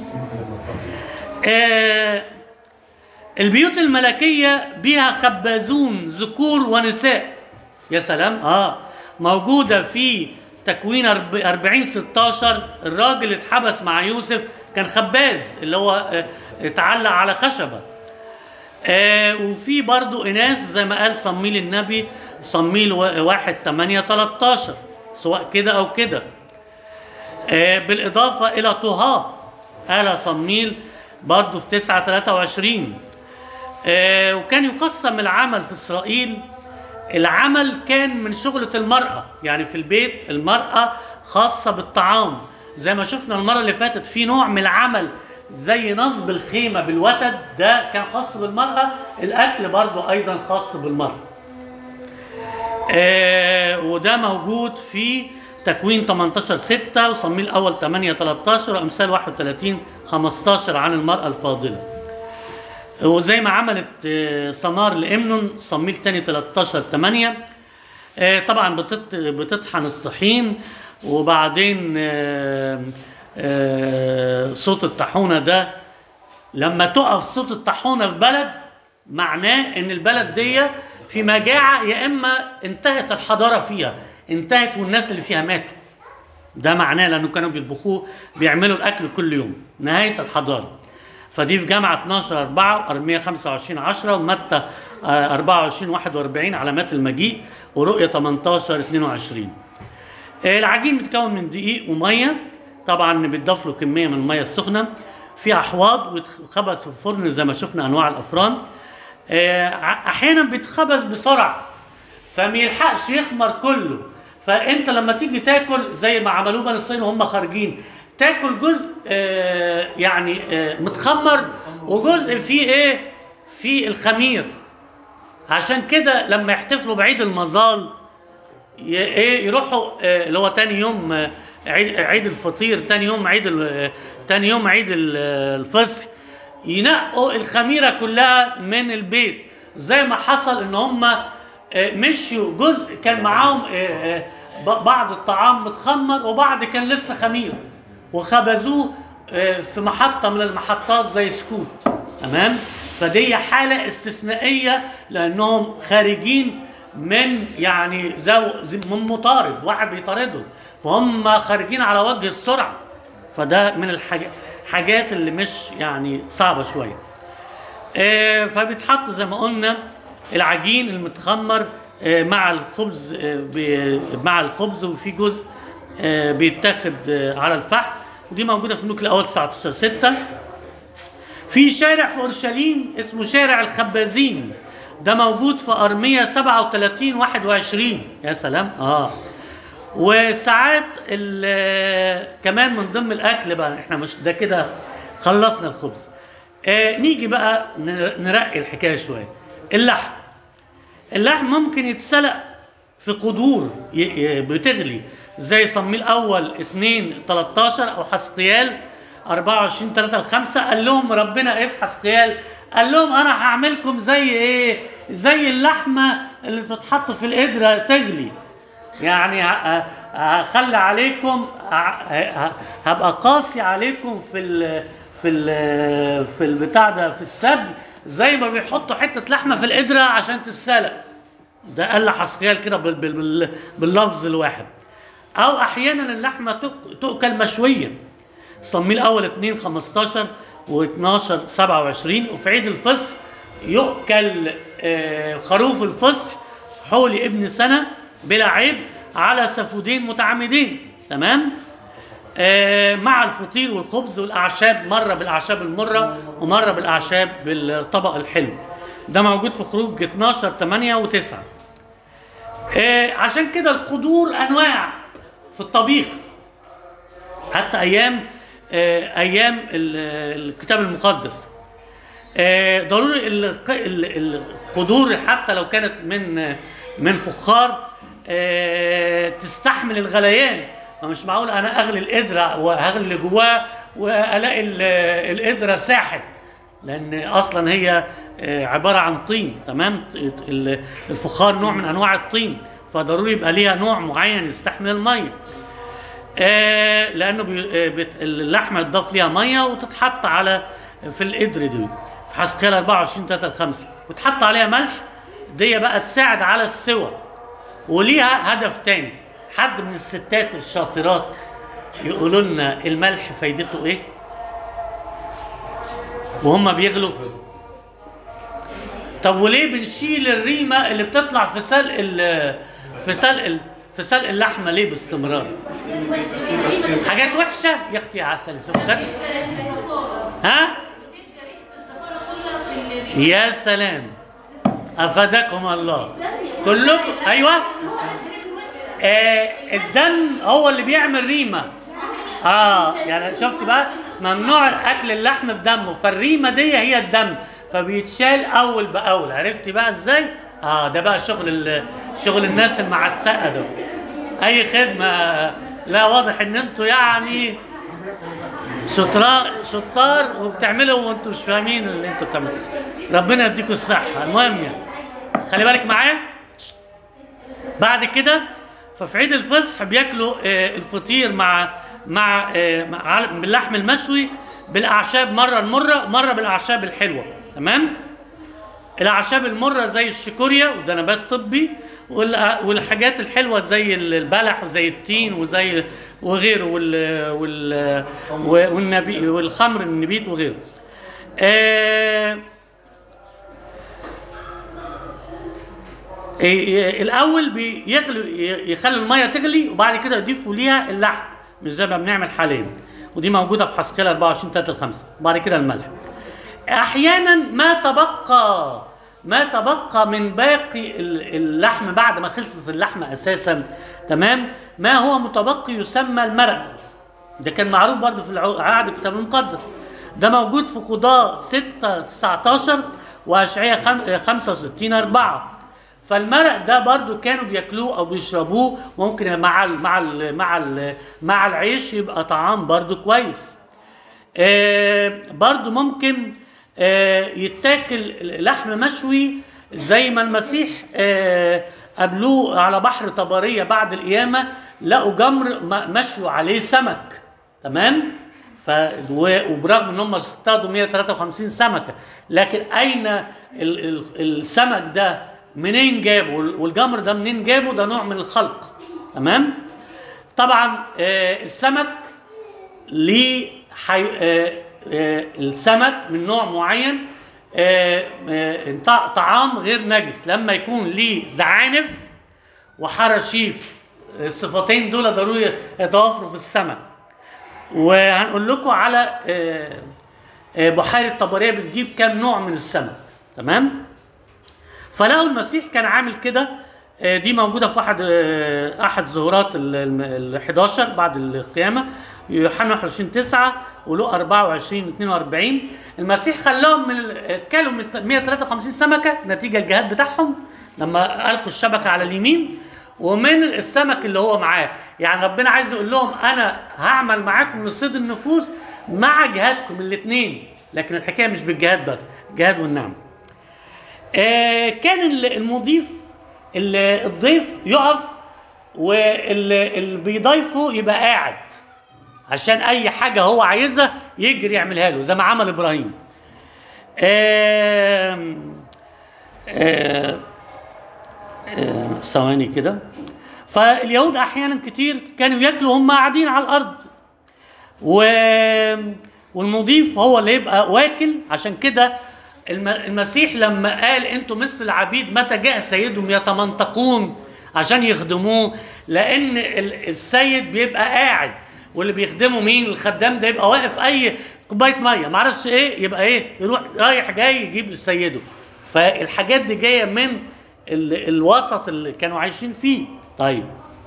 آه البيوت الملكيه بها خبازون ذكور ونساء يا سلام اه موجوده في تكوين أرب- 40 16 الراجل اتحبس مع يوسف كان خباز اللي هو آه، اتعلق على خشبه آه وفي برضو إناث زي ما قال صميل النبي صميل وا- واحد تمانية 13 سواء كده أو كده آه بالإضافة إلى طهاه قال صميل برضو في 9 23 آه وكان يقسم العمل في إسرائيل العمل كان من شغلة المرأة يعني في البيت المرأة خاصة بالطعام زي ما شفنا المرة اللي فاتت في نوع من العمل زي نصب الخيمة بالوتد ده كان خاص بالمرأة الأكل برضو أيضا خاص بالمرأة آه وده موجود في تكوين 18 6 وصميل الأول 8 13 وأمثال 31 15 عن المرأة الفاضلة وزي ما عملت آه، سمار لامنون صميل تاني 13 8 آه، طبعا بتط- بتطحن الطحين وبعدين آه، آه، صوت الطاحونه ده لما تقف صوت الطاحونه في بلد معناه ان البلد دي في مجاعه يا اما انتهت الحضاره فيها انتهت والناس اللي فيها ماتوا ده معناه لانه كانوا بيطبخوه بيعملوا الاكل كل يوم نهايه الحضاره فدي في جامعه 12 4 ارميه 25 10 ومتى آه، 24 41 علامات المجيء ورؤيه 18 22 آه، العجين بيتكون من دقيق وميه طبعا بيتضاف له كميه من الميه السخنه في احواض ويتخبز في الفرن زي ما شفنا انواع الافران آه، ع- احيانا بيتخبز بسرعه فما يلحقش يخمر كله فانت لما تيجي تاكل زي ما عملوه بني اسرائيل وهم خارجين تاكل جزء آه، يعني آه، متخمر وجزء فيه ايه فيه الخمير عشان كده لما يحتفلوا بعيد المظال ي- ايه يروحوا آه، اللي هو تاني يوم آه، عيد عيد الفطير تاني يوم عيد ال- آه، تاني يوم عيد ال- آه، الفصح ينقوا الخميره كلها من البيت زي ما حصل ان هم آه، مشوا جزء كان معاهم آه، آه، ب- بعض الطعام متخمر وبعض كان لسه خمير وخبزوه آه، في محطة من المحطات زي سكوت تمام فدي حالة استثنائية لأنهم خارجين من يعني زو زي- من مطارد واحد بيطاردهم فهم خارجين على وجه السرعة فده من الحاجات حاجات اللي مش يعني صعبة شوية آه، فبيتحط زي ما قلنا العجين المتخمر آه، مع الخبز آه، ب- مع الخبز وفي جزء آه، بيتاخد آه، على الفحم ودي موجوده في النوك الاول 19 6 في شارع في اورشليم اسمه شارع الخبازين ده موجود في ارميه 37 21 يا سلام اه وساعات ال- كمان من ضمن الاكل بقى احنا مش ده كده خلصنا الخبز آه نيجي بقى ن- نرقي الحكايه شويه اللحم اللحم ممكن يتسلق في قدور ي- ي- بتغلي زي صميل اول 2 13 او حسقيال 24 3 5 قال لهم ربنا ايه في حسقيال قال لهم انا هعملكم زي ايه زي اللحمه اللي بتتحط في القدره تغلي يعني ه- هخلي عليكم ه- ه- هبقى قاسي عليكم في ال في ال في البتاع ده في السبي زي ما بيحطوا حته لحمه في القدره عشان تتسلق ده قال حسقيال كده بال- بال- بال- باللفظ الواحد او احيانا اللحمه تؤك- تؤكل مشويه صميل اول 2 15 و12 27 وفي عيد الفصح يؤكل آه، خروف الفصح حولي ابن سنه بلا عيب على سفودين متعمدين تمام آه، مع الفطير والخبز والاعشاب مره بالاعشاب المره ومره بالاعشاب بالطبق الحلو ده موجود في خروج 12 8 و9 آه، عشان كده القدور انواع في الطبيخ حتى ايام آه، ايام ال- الكتاب المقدس آه، ضروري الق- ال- القدور حتى لو كانت من من فخار آه، تستحمل الغليان ما مش معقول انا اغلي القدره وهغلي اللي جواه والاقي ال- القدره ساحت لان اصلا هي آه، عباره عن طين تمام ال- الفخار نوع من انواع الطين فضروري يبقى ليها نوع معين يستحمل الميه آه لانه بي آه بت اللحمه يتضاف ليها ميه وتتحط على في القدر دي في حسقيال 24 3 5 وتحط عليها ملح دي بقى تساعد على السوى وليها هدف تاني حد من الستات الشاطرات يقولوا لنا الملح فايدته ايه وهم بيغلوا طب وليه بنشيل الريمه اللي بتطلع في سلق ال- في سلق ال- في سلق اللحمه ليه باستمرار حاجات وحشه يا اختي يا عسل سكر ها يا سلام افادكم الله كلكم ايوه هو الحاجات الوحشه آه الدم هو اللي بيعمل ريمه اه يعني شفت بقى ممنوع اكل اللحم بدمه فالريمه دي هي الدم فبيتشال اول باول عرفتي بقى ازاي اه ده بقى شغل ال- شغل الناس المعتقه ده اي خدمه لا واضح ان انتوا يعني شطار شطار وبتعملوا وانتوا مش فاهمين اللي انتوا بتعملوه ربنا يديكم الصحه المهم يعني خلي بالك معايا بعد كده ففي عيد الفصح بياكلوا آه، الفطير مع مع آه، مع باللحم المشوي بالاعشاب مره المره ومره بالاعشاب الحلوه تمام الاعشاب المره زي الشيكوريا وده نبات طبي والأ- والحاجات الحلوه زي البلح وزي التين وزي وغيره وال وال والنبي والخمر النبيت وغيره آه إيه، الاول بيغلوا يخلوا الميه تغلي وبعد كده يضيفوا ليها اللحم مش زي ما بنعمل حاليا ودي موجوده في حسقيال 24 3 5 وبعد كده الملح احيانا ما تبقى ما تبقى من باقي ال- اللحم بعد ما خلصت اللحمه اساسا تمام ما هو متبقي يسمى المرق ده كان معروف برضه في العو- عهد الكتاب المقدس ده موجود في قضاء 6 19 واشعياء خم- 65 4 فالمرق ده برضو كانوا بياكلوه او بيشربوه ممكن مع ال مع ال مع ال مع العيش يبقى طعام برضو كويس آه برضو ممكن آه يتاكل لحم مشوي زي ما المسيح آه قابلوه على بحر طبرية بعد القيامة لقوا جمر م- مشوا عليه سمك تمام ف و- وبرغم ان هم اصطادوا 153 سمكه لكن اين ال ال السمك ده منين جابه وال- والجمر ده منين جابه ده نوع من الخلق تمام طبعا آه السمك ليه حي... آه آه السمك من نوع معين آه آه طع- طعام غير نجس لما يكون ليه زعانف وحراشيف الصفتين دول ضروري يتوافروا في السمك وهنقول لكم على آه، آه، بحيرة طبرية بتجيب كام نوع من السمك تمام فلقوا المسيح كان عامل كده آه، دي موجودة في واحد آه، أحد ظهورات ال 11 بعد القيامة يوحنا 21 9 ولو 24 42 المسيح خلاهم من ال- كلوا من 153 سمكة نتيجة الجهاد بتاعهم لما ألقوا الشبكة على اليمين ومن السمك اللي هو معاه يعني ربنا عايز يقول لهم انا هعمل معاكم لصيد النفوس مع جهادكم الاثنين لكن الحكايه مش بالجهاد بس الجهاد والنعم آه كان ال- المضيف ال- الضيف يقف واللي بيضيفه يبقى قاعد عشان اي حاجه هو عايزها يجري يعملها له زي ما عمل ابراهيم آم، آه، آه، ثواني كده فاليهود احيانا كتير كانوا ياكلوا هم قاعدين على الارض و... والمضيف هو اللي يبقى واكل عشان كده الم... المسيح لما قال انتوا مثل العبيد متى جاء سيدهم يتمنطقون عشان يخدموه لان ال- السيد بيبقى قاعد واللي بيخدمه مين الخدام ده يبقى واقف اي كوبايه ميه معرفش ايه يبقى ايه يروح رايح جاي يجيب سيده فالحاجات دي جايه من ال... الوسط اللي كانوا عايشين فيه طيب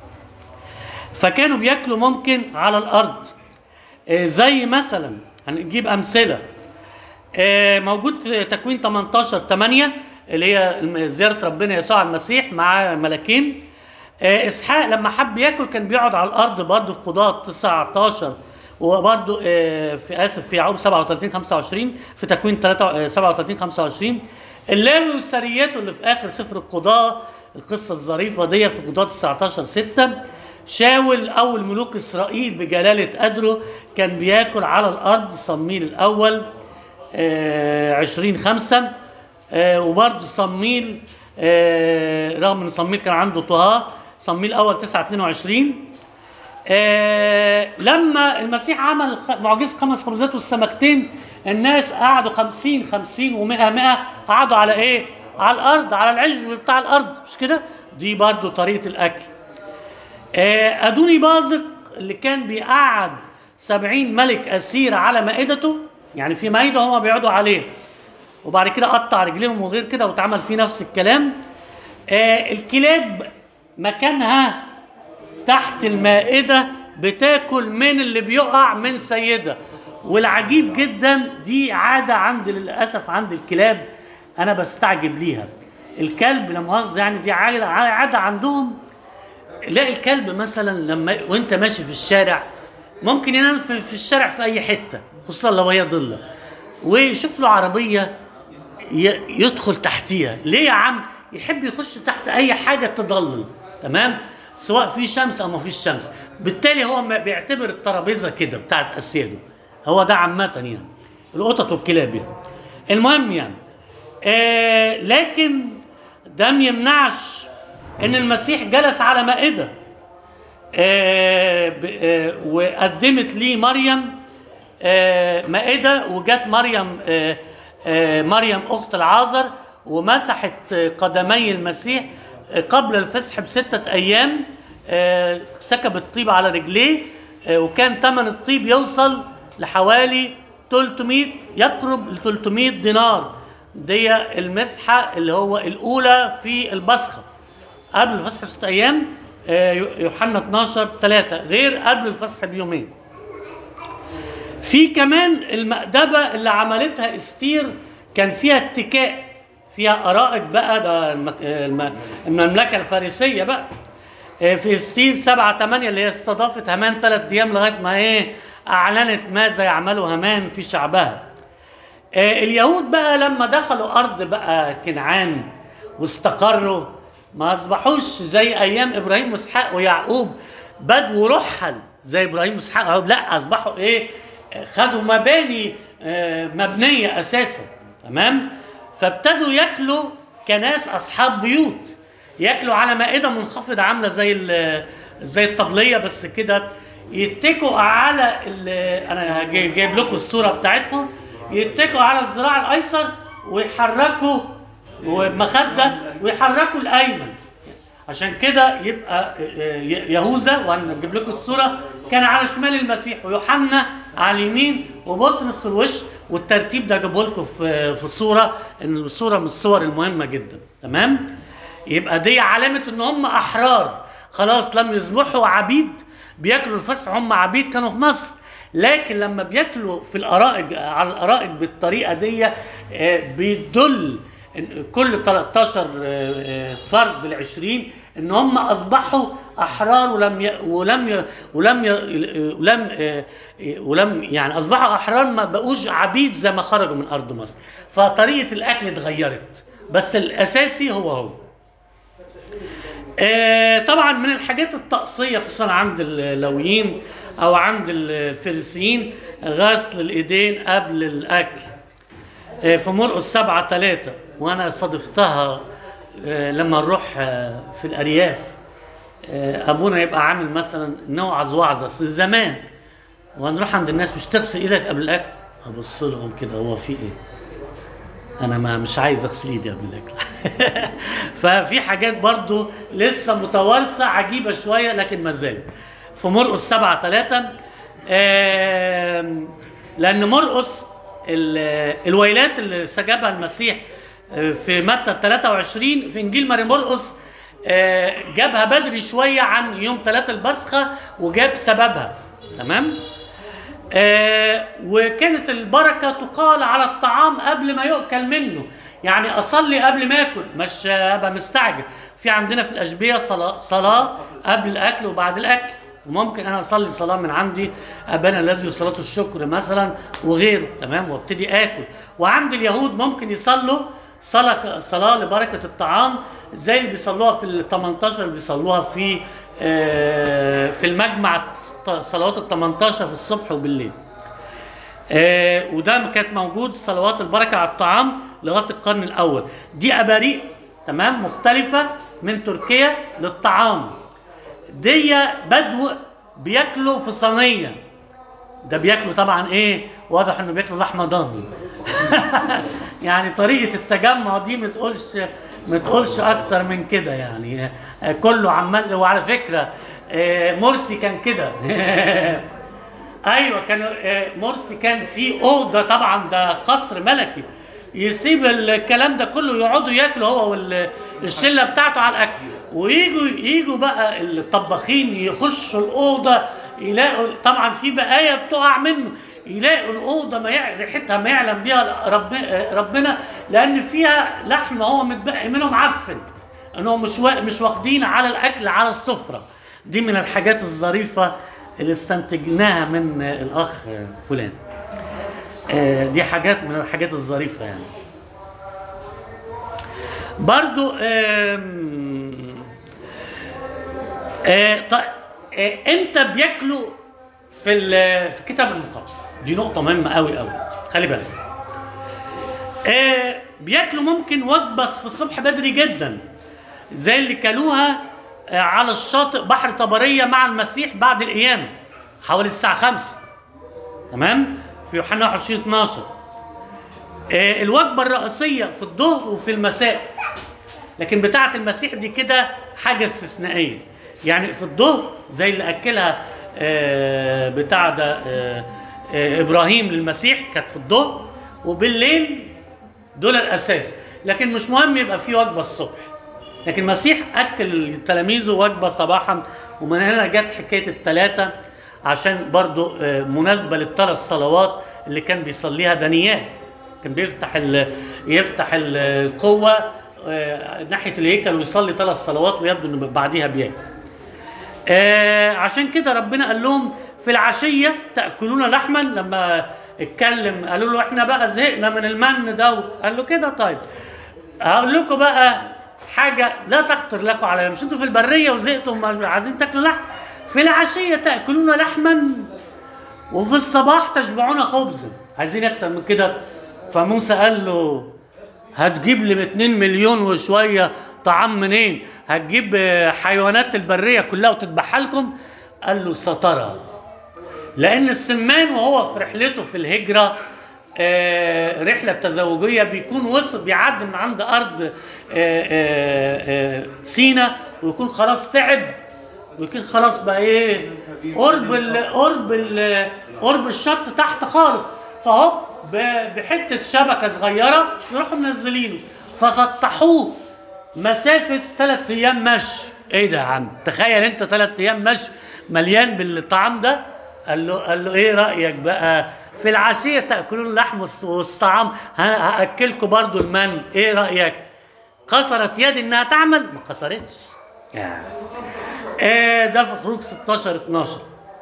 فكانوا بياكلوا ممكن على الارض آه، زي مثلا هنجيب امثله آه، موجود في تكوين 18 8 اللي هي الم- زياره ربنا يسوع المسيح مع ملاكين آه، اسحاق لما حب ياكل كان بيقعد على الارض برضه في قضاة 19 وبرضه آه، في اسف في يعقوب 37 25 في تكوين 3 آه، 37 25 اللاوي وسريته اللي في اخر سفر القضاة القصه الظريفه دي في قضاة 19 6 شاول اول ملوك اسرائيل بجلاله قدره كان بياكل على الارض صمويل الاول آه، 20 5 آه، وبرضه صمويل آه، رغم ان صمويل كان عنده طه صمويل الاول 9 22 آه، لما المسيح عمل خ- معجزه خمس خبزات والسمكتين الناس قعدوا 50 50 و100 100 قعدوا على ايه؟ على الارض على العشب بتاع الارض مش كده؟ دي برضو طريقه الاكل. آه، ادوني بازق اللي كان بيقعد 70 ملك اسير على مائدته يعني في مائده هم بيقعدوا عليه وبعد كده قطع رجليهم وغير كده واتعمل فيه نفس الكلام آه الكلاب مكانها تحت المائدة بتاكل من اللي بيقع من سيدة والعجيب جدا دي عادة عند للأسف عند الكلاب أنا بستعجب ليها الكلب لا مؤاخذة يعني دي عادة عادة عندهم لاقي الكلب مثلا لما وانت ماشي في الشارع ممكن ينام في, في الشارع في اي حته خصوصا لو هي ضله ويشوف له عربيه ي- يدخل تحتيها ليه يا عم يحب يخش تحت اي حاجه تضلل تمام سواء في شمس او ما فيش شمس بالتالي هو ما بيعتبر الترابيزه كده بتاعت اسياده هو ده عامه يعني القطط والكلاب يعني المهم يعني آه لكن ده ما يمنعش ان المسيح جلس على مائده آه ب- آه وقدمت ليه مريم آه مائده وجت مريم آه آه مريم اخت العازر ومسحت آه، قدمي المسيح آه، قبل الفسح بستة ايام آه سكبت طيب على رجليه آه وكان ثمن الطيب يوصل لحوالي 300 يقرب ل 300 دينار دي المسحه اللي هو الاولى في البصخه قبل الفسح بست ايام آه، يوحنا 12 3 غير قبل الفسح بيومين في كمان المأدبة اللي عملتها استير كان فيها اتكاء فيها أرائك بقى ده الم- الم- المملكة الفارسية بقى آه، في استير 7 8 اللي هي استضافت هامان ثلاث أيام لغاية ما إيه أعلنت ماذا يعمل هامان في شعبها آه، اليهود بقى لما دخلوا ارض بقى كنعان واستقروا ما اصبحوش زي ايام ابراهيم واسحاق ويعقوب بدو رحل زي ابراهيم واسحاق ويعقوب لا اصبحوا ايه خدوا مباني آه، مبنيه اساسا تمام فابتدوا ياكلوا كناس اصحاب بيوت ياكلوا على مائده منخفضه عامله زي ال- زي الطبليه بس كده يتكوا على ال- انا جاي- جايب لكم الصوره بتاعتهم يتكوا على الذراع الايسر ويحركوا ومخده ويحركوا الايمن عشان كده يبقى آه، ي- يهوذا وهنجيب لكم الصوره كان على شمال المسيح ويوحنا على اليمين وبطرس في الوش والترتيب ده جابه لكم في في الصوره ان الصوره من الصور المهمه جدا تمام يبقى دي علامه ان هم احرار خلاص لم يصبحوا عبيد بياكلوا الفسح هم عبيد كانوا في مصر لكن لما بياكلوا في الارائج على الارائج بالطريقه دي آه، بيدل إن كل 13 آه، آه، فرد ل 20 ان هم اصبحوا احرار ولم ي... ولم ي... ولم ي... ولم آه، ولم يعني اصبحوا احرار ما بقوش عبيد زي ما خرجوا من ارض مصر فطريقه الاكل اتغيرت بس الاساسي هو هو آه، طبعا من الحاجات الطقسيه خصوصا عند اللويين او عند الفريسيين غسل الايدين قبل الاكل آه، في مرقس سبعة ثلاثة وأنا صادفتها آه، لما نروح آه، في الأرياف آه، أبونا يبقى عامل مثلا نوعظ وعظة أصل زمان وهنروح عند الناس مش تغسل إيدك قبل الأكل أبص لهم كده هو في إيه؟ أنا ما مش عايز أغسل إيدي قبل الأكل ففي حاجات برضو لسه متوارثة عجيبة شوية لكن ما زالت في مرقس سبعة ثلاثة لأن مرقس ال- الويلات اللي سجبها المسيح آه، في متى 23 في انجيل ماري مرقس آه، جابها بدري شويه عن يوم ثلاثة البسخه وجاب سببها تمام آه، وكانت البركه تقال على الطعام قبل ما يؤكل منه يعني اصلي قبل ما اكل مش ابقى مستعجل في عندنا في الاشبيه صلاه صلاه قبل الاكل وبعد الاكل وممكن انا اصلي صلاه من عندي ابانا الذي وصلاه الشكر مثلا وغيره تمام وابتدي اكل وعند اليهود ممكن يصلوا صلاه صلاه لبركه الطعام زي اللي بيصلوها في ال 18 اللي بيصلوها في آه، في المجمع صلوات ال 18 في الصبح وبالليل آه، وده كانت موجود صلوات البركه على الطعام لغايه القرن الاول دي اباريق تمام مختلفه من تركيا للطعام دي بدو بياكلوا في صينيه ده بياكلوا طبعا ايه واضح انه بياكلوا لحمه ضاني يعني طريقه التجمع دي ما تقولش ما تقولش اكتر من كده يعني آه، كله عمال وعلى فكره آه، مرسي كان كده ايوه كان آه، مرسي كان في اوضه طبعا ده قصر ملكي يسيب الكلام ده كله يقعدوا ياكلوا هو والشله بتاعته على الاكل ويجوا يجوا بقى الطباخين يخشوا الاوضه يلاقوا طبعا في بقايا بتقع منه يلاقوا الاوضه ما يع- ريحتها ما يعلم بيها رب ربنا لان فيها لحم هو متبقي منه معفن انهم مش وا- مش واخدين على الاكل على السفره دي من الحاجات الظريفه اللي استنتجناها من آه، الاخ آه، فلان آه، دي حاجات من الحاجات الظريفه يعني برضو آم، آه، طيب آه، امتى بياكلوا في ال- في الكتاب المقدس دي نقطه مهمه قوي قوي خلي بالك آه، بياكلوا ممكن وجبه في الصبح بدري جدا زي اللي كلوها آه، على الشاطئ بحر طبريه مع المسيح بعد القيامه حوالي الساعه 5 تمام في يوحنا 21 12 آه، الوجبه الرئيسيه في الظهر وفي المساء لكن بتاعه المسيح دي كده حاجه استثنائيه يعني في الظهر زي اللي اكلها آه، بتاع ده آه، آه، ابراهيم للمسيح كانت في الظهر وبالليل دول الاساس لكن مش مهم يبقى في وجبه الصبح لكن المسيح اكل تلاميذه وجبه صباحا ومن هنا جت حكايه الثلاثه عشان برضو آه، مناسبه للثلاث صلوات اللي كان بيصليها دانيال كان بيفتح ال يفتح ال- القوه آه، ناحيه الهيكل ويصلي ثلاث صلوات ويبدو انه بعديها بياكل آه عشان كده ربنا قال لهم في العشيه تاكلون لحما لما اتكلم قالوا له احنا بقى زهقنا من المن ده قال له كده طيب هقول لكم بقى حاجه لا تخطر لكم على مش انتوا في البريه وزهقتوا وما عايزين تاكلوا لحم في العشيه تاكلون لحما وفي الصباح تشبعون خبزا عايزين اكتر من كده فموسى قال له هتجيب لي 2 مليون وشويه طعام منين هتجيب آه، حيوانات البريه كلها وتذبحها لكم قال له سترى لان السمان وهو في رحلته في الهجره آه، رحله تزوجيه بيكون وصل بيعدي من عند ارض آه، آه، آه، سينا ويكون خلاص تعب ويكون خلاص بقى ايه قرب ال قرب ال قرب الشط تحت خالص فهوب ب- بحته شبكه صغيره يروحوا منزلينه فسطحوه مسافه ثلاث ايام مشي ايه ده يا عم تخيل انت ثلاث ايام مشي مليان بالطعام ده قال له قال له ايه رايك بقى في العشيه تاكلون اللحم والص- والطعام ه- هاكلكم برضو المن ايه رايك قصرت يدي انها تعمل ما قصرتش يعني. آه ده في خروج 16 12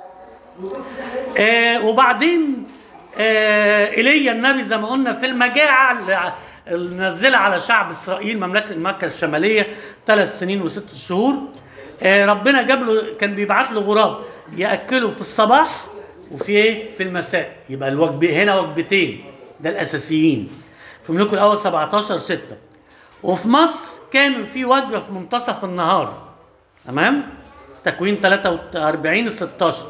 آه وبعدين آه ايليا النبي زي ما قلنا في المجاعه اللي اللي نزلها على شعب اسرائيل مملكه مكه الشماليه ثلاث سنين وست شهور آه ربنا جاب له كان بيبعت له غراب ياكله في الصباح وفي ايه في المساء يبقى الوجبه هنا وجبتين ده الاساسيين في ملوك الاول 17 6 وفي مصر كان في وجبه في منتصف النهار تمام تكوين 43 16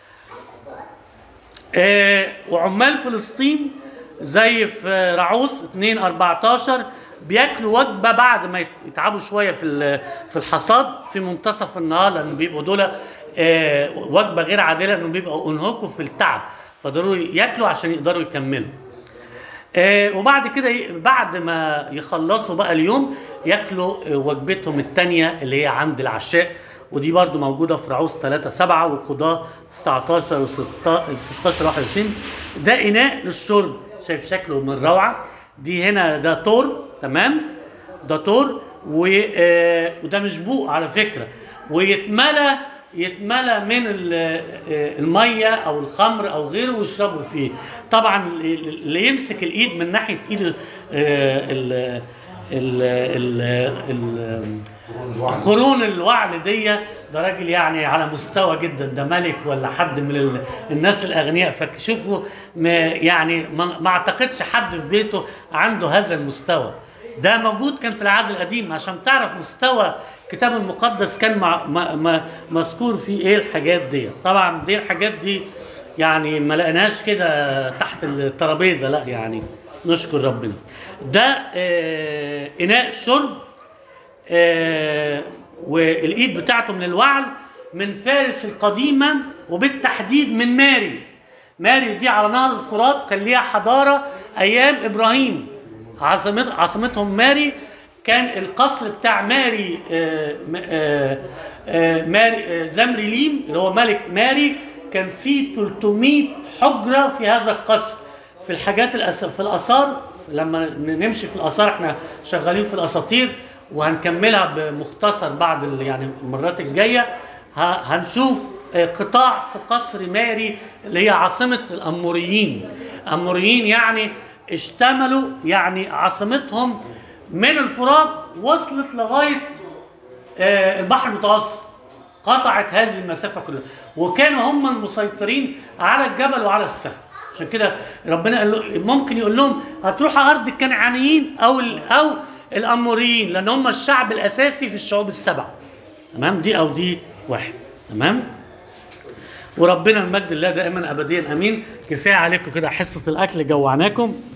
آه وعمال فلسطين زي في رعوس 2 14 بياكلوا وجبه بعد ما يت- يتعبوا شويه في ال- في الحصاد في منتصف النهار لان بيبقوا دول آه وجبه غير عادله لانهم بيبقوا انهكوا في التعب فضروري ياكلوا عشان يقدروا يكملوا آه وبعد كده ي- بعد ما يخلصوا بقى اليوم ياكلوا آه، وجبتهم الثانيه اللي هي عند العشاء ودي برضو موجوده في رعوز 3 7 والقضاء 19 و 16 21 ده اناء للشرب شايف شكله من روعه دي هنا ده تور تمام ده تور و آه، وده مش بوق على فكره ويتملى يتملى من ال- آه، الميه او الخمر او غيره ويشربوا فيه طبعا اللي يمسك الايد من ناحيه ايد ال ال ال ال ال قرون الوعل دي ده راجل يعني على مستوى جدا ده ملك ولا حد من ال- الناس الاغنياء فشوفوا ما يعني ما ما اعتقدش حد في بيته عنده هذا المستوى ده موجود كان في العهد القديم عشان تعرف مستوى الكتاب المقدس كان مع ما ما مذكور فيه ايه الحاجات دي طبعا دي الحاجات دي يعني ما لقيناش كده تحت الترابيزه لا يعني نشكر ربنا ده آه اناء شرب آه والايد بتاعته من الوعل من فارس القديمه وبالتحديد من ماري ماري دي على نهر الفرات كان ليها حضاره ايام ابراهيم عاصمت عاصمتهم ماري كان القصر بتاع ماري آه م- آه آه ماري آه زمريليم اللي هو ملك ماري كان فيه 300 حجره في هذا القصر في الحاجات الأس... في الاثار لما نمشي في الاثار احنا شغالين في الاساطير وهنكملها بمختصر بعد ال- يعني المرات الجايه ه... هنشوف آه، قطاع في قصر ماري اللي هي عاصمه الاموريين اموريين يعني اشتملوا يعني عاصمتهم من الفرات وصلت لغايه آه، البحر المتوسط قطعت هذه المسافه كلها وكانوا هم المسيطرين على الجبل وعلى السهل عشان كده ربنا قال له ممكن يقول لهم هتروحوا ارض الكنعانيين او ال- او الاموريين لان هم الشعب الاساسي في الشعوب السبعه تمام دي او دي واحد تمام وربنا المجد الله دائما ابديا امين كفايه عليكم كده حصه الاكل جوعناكم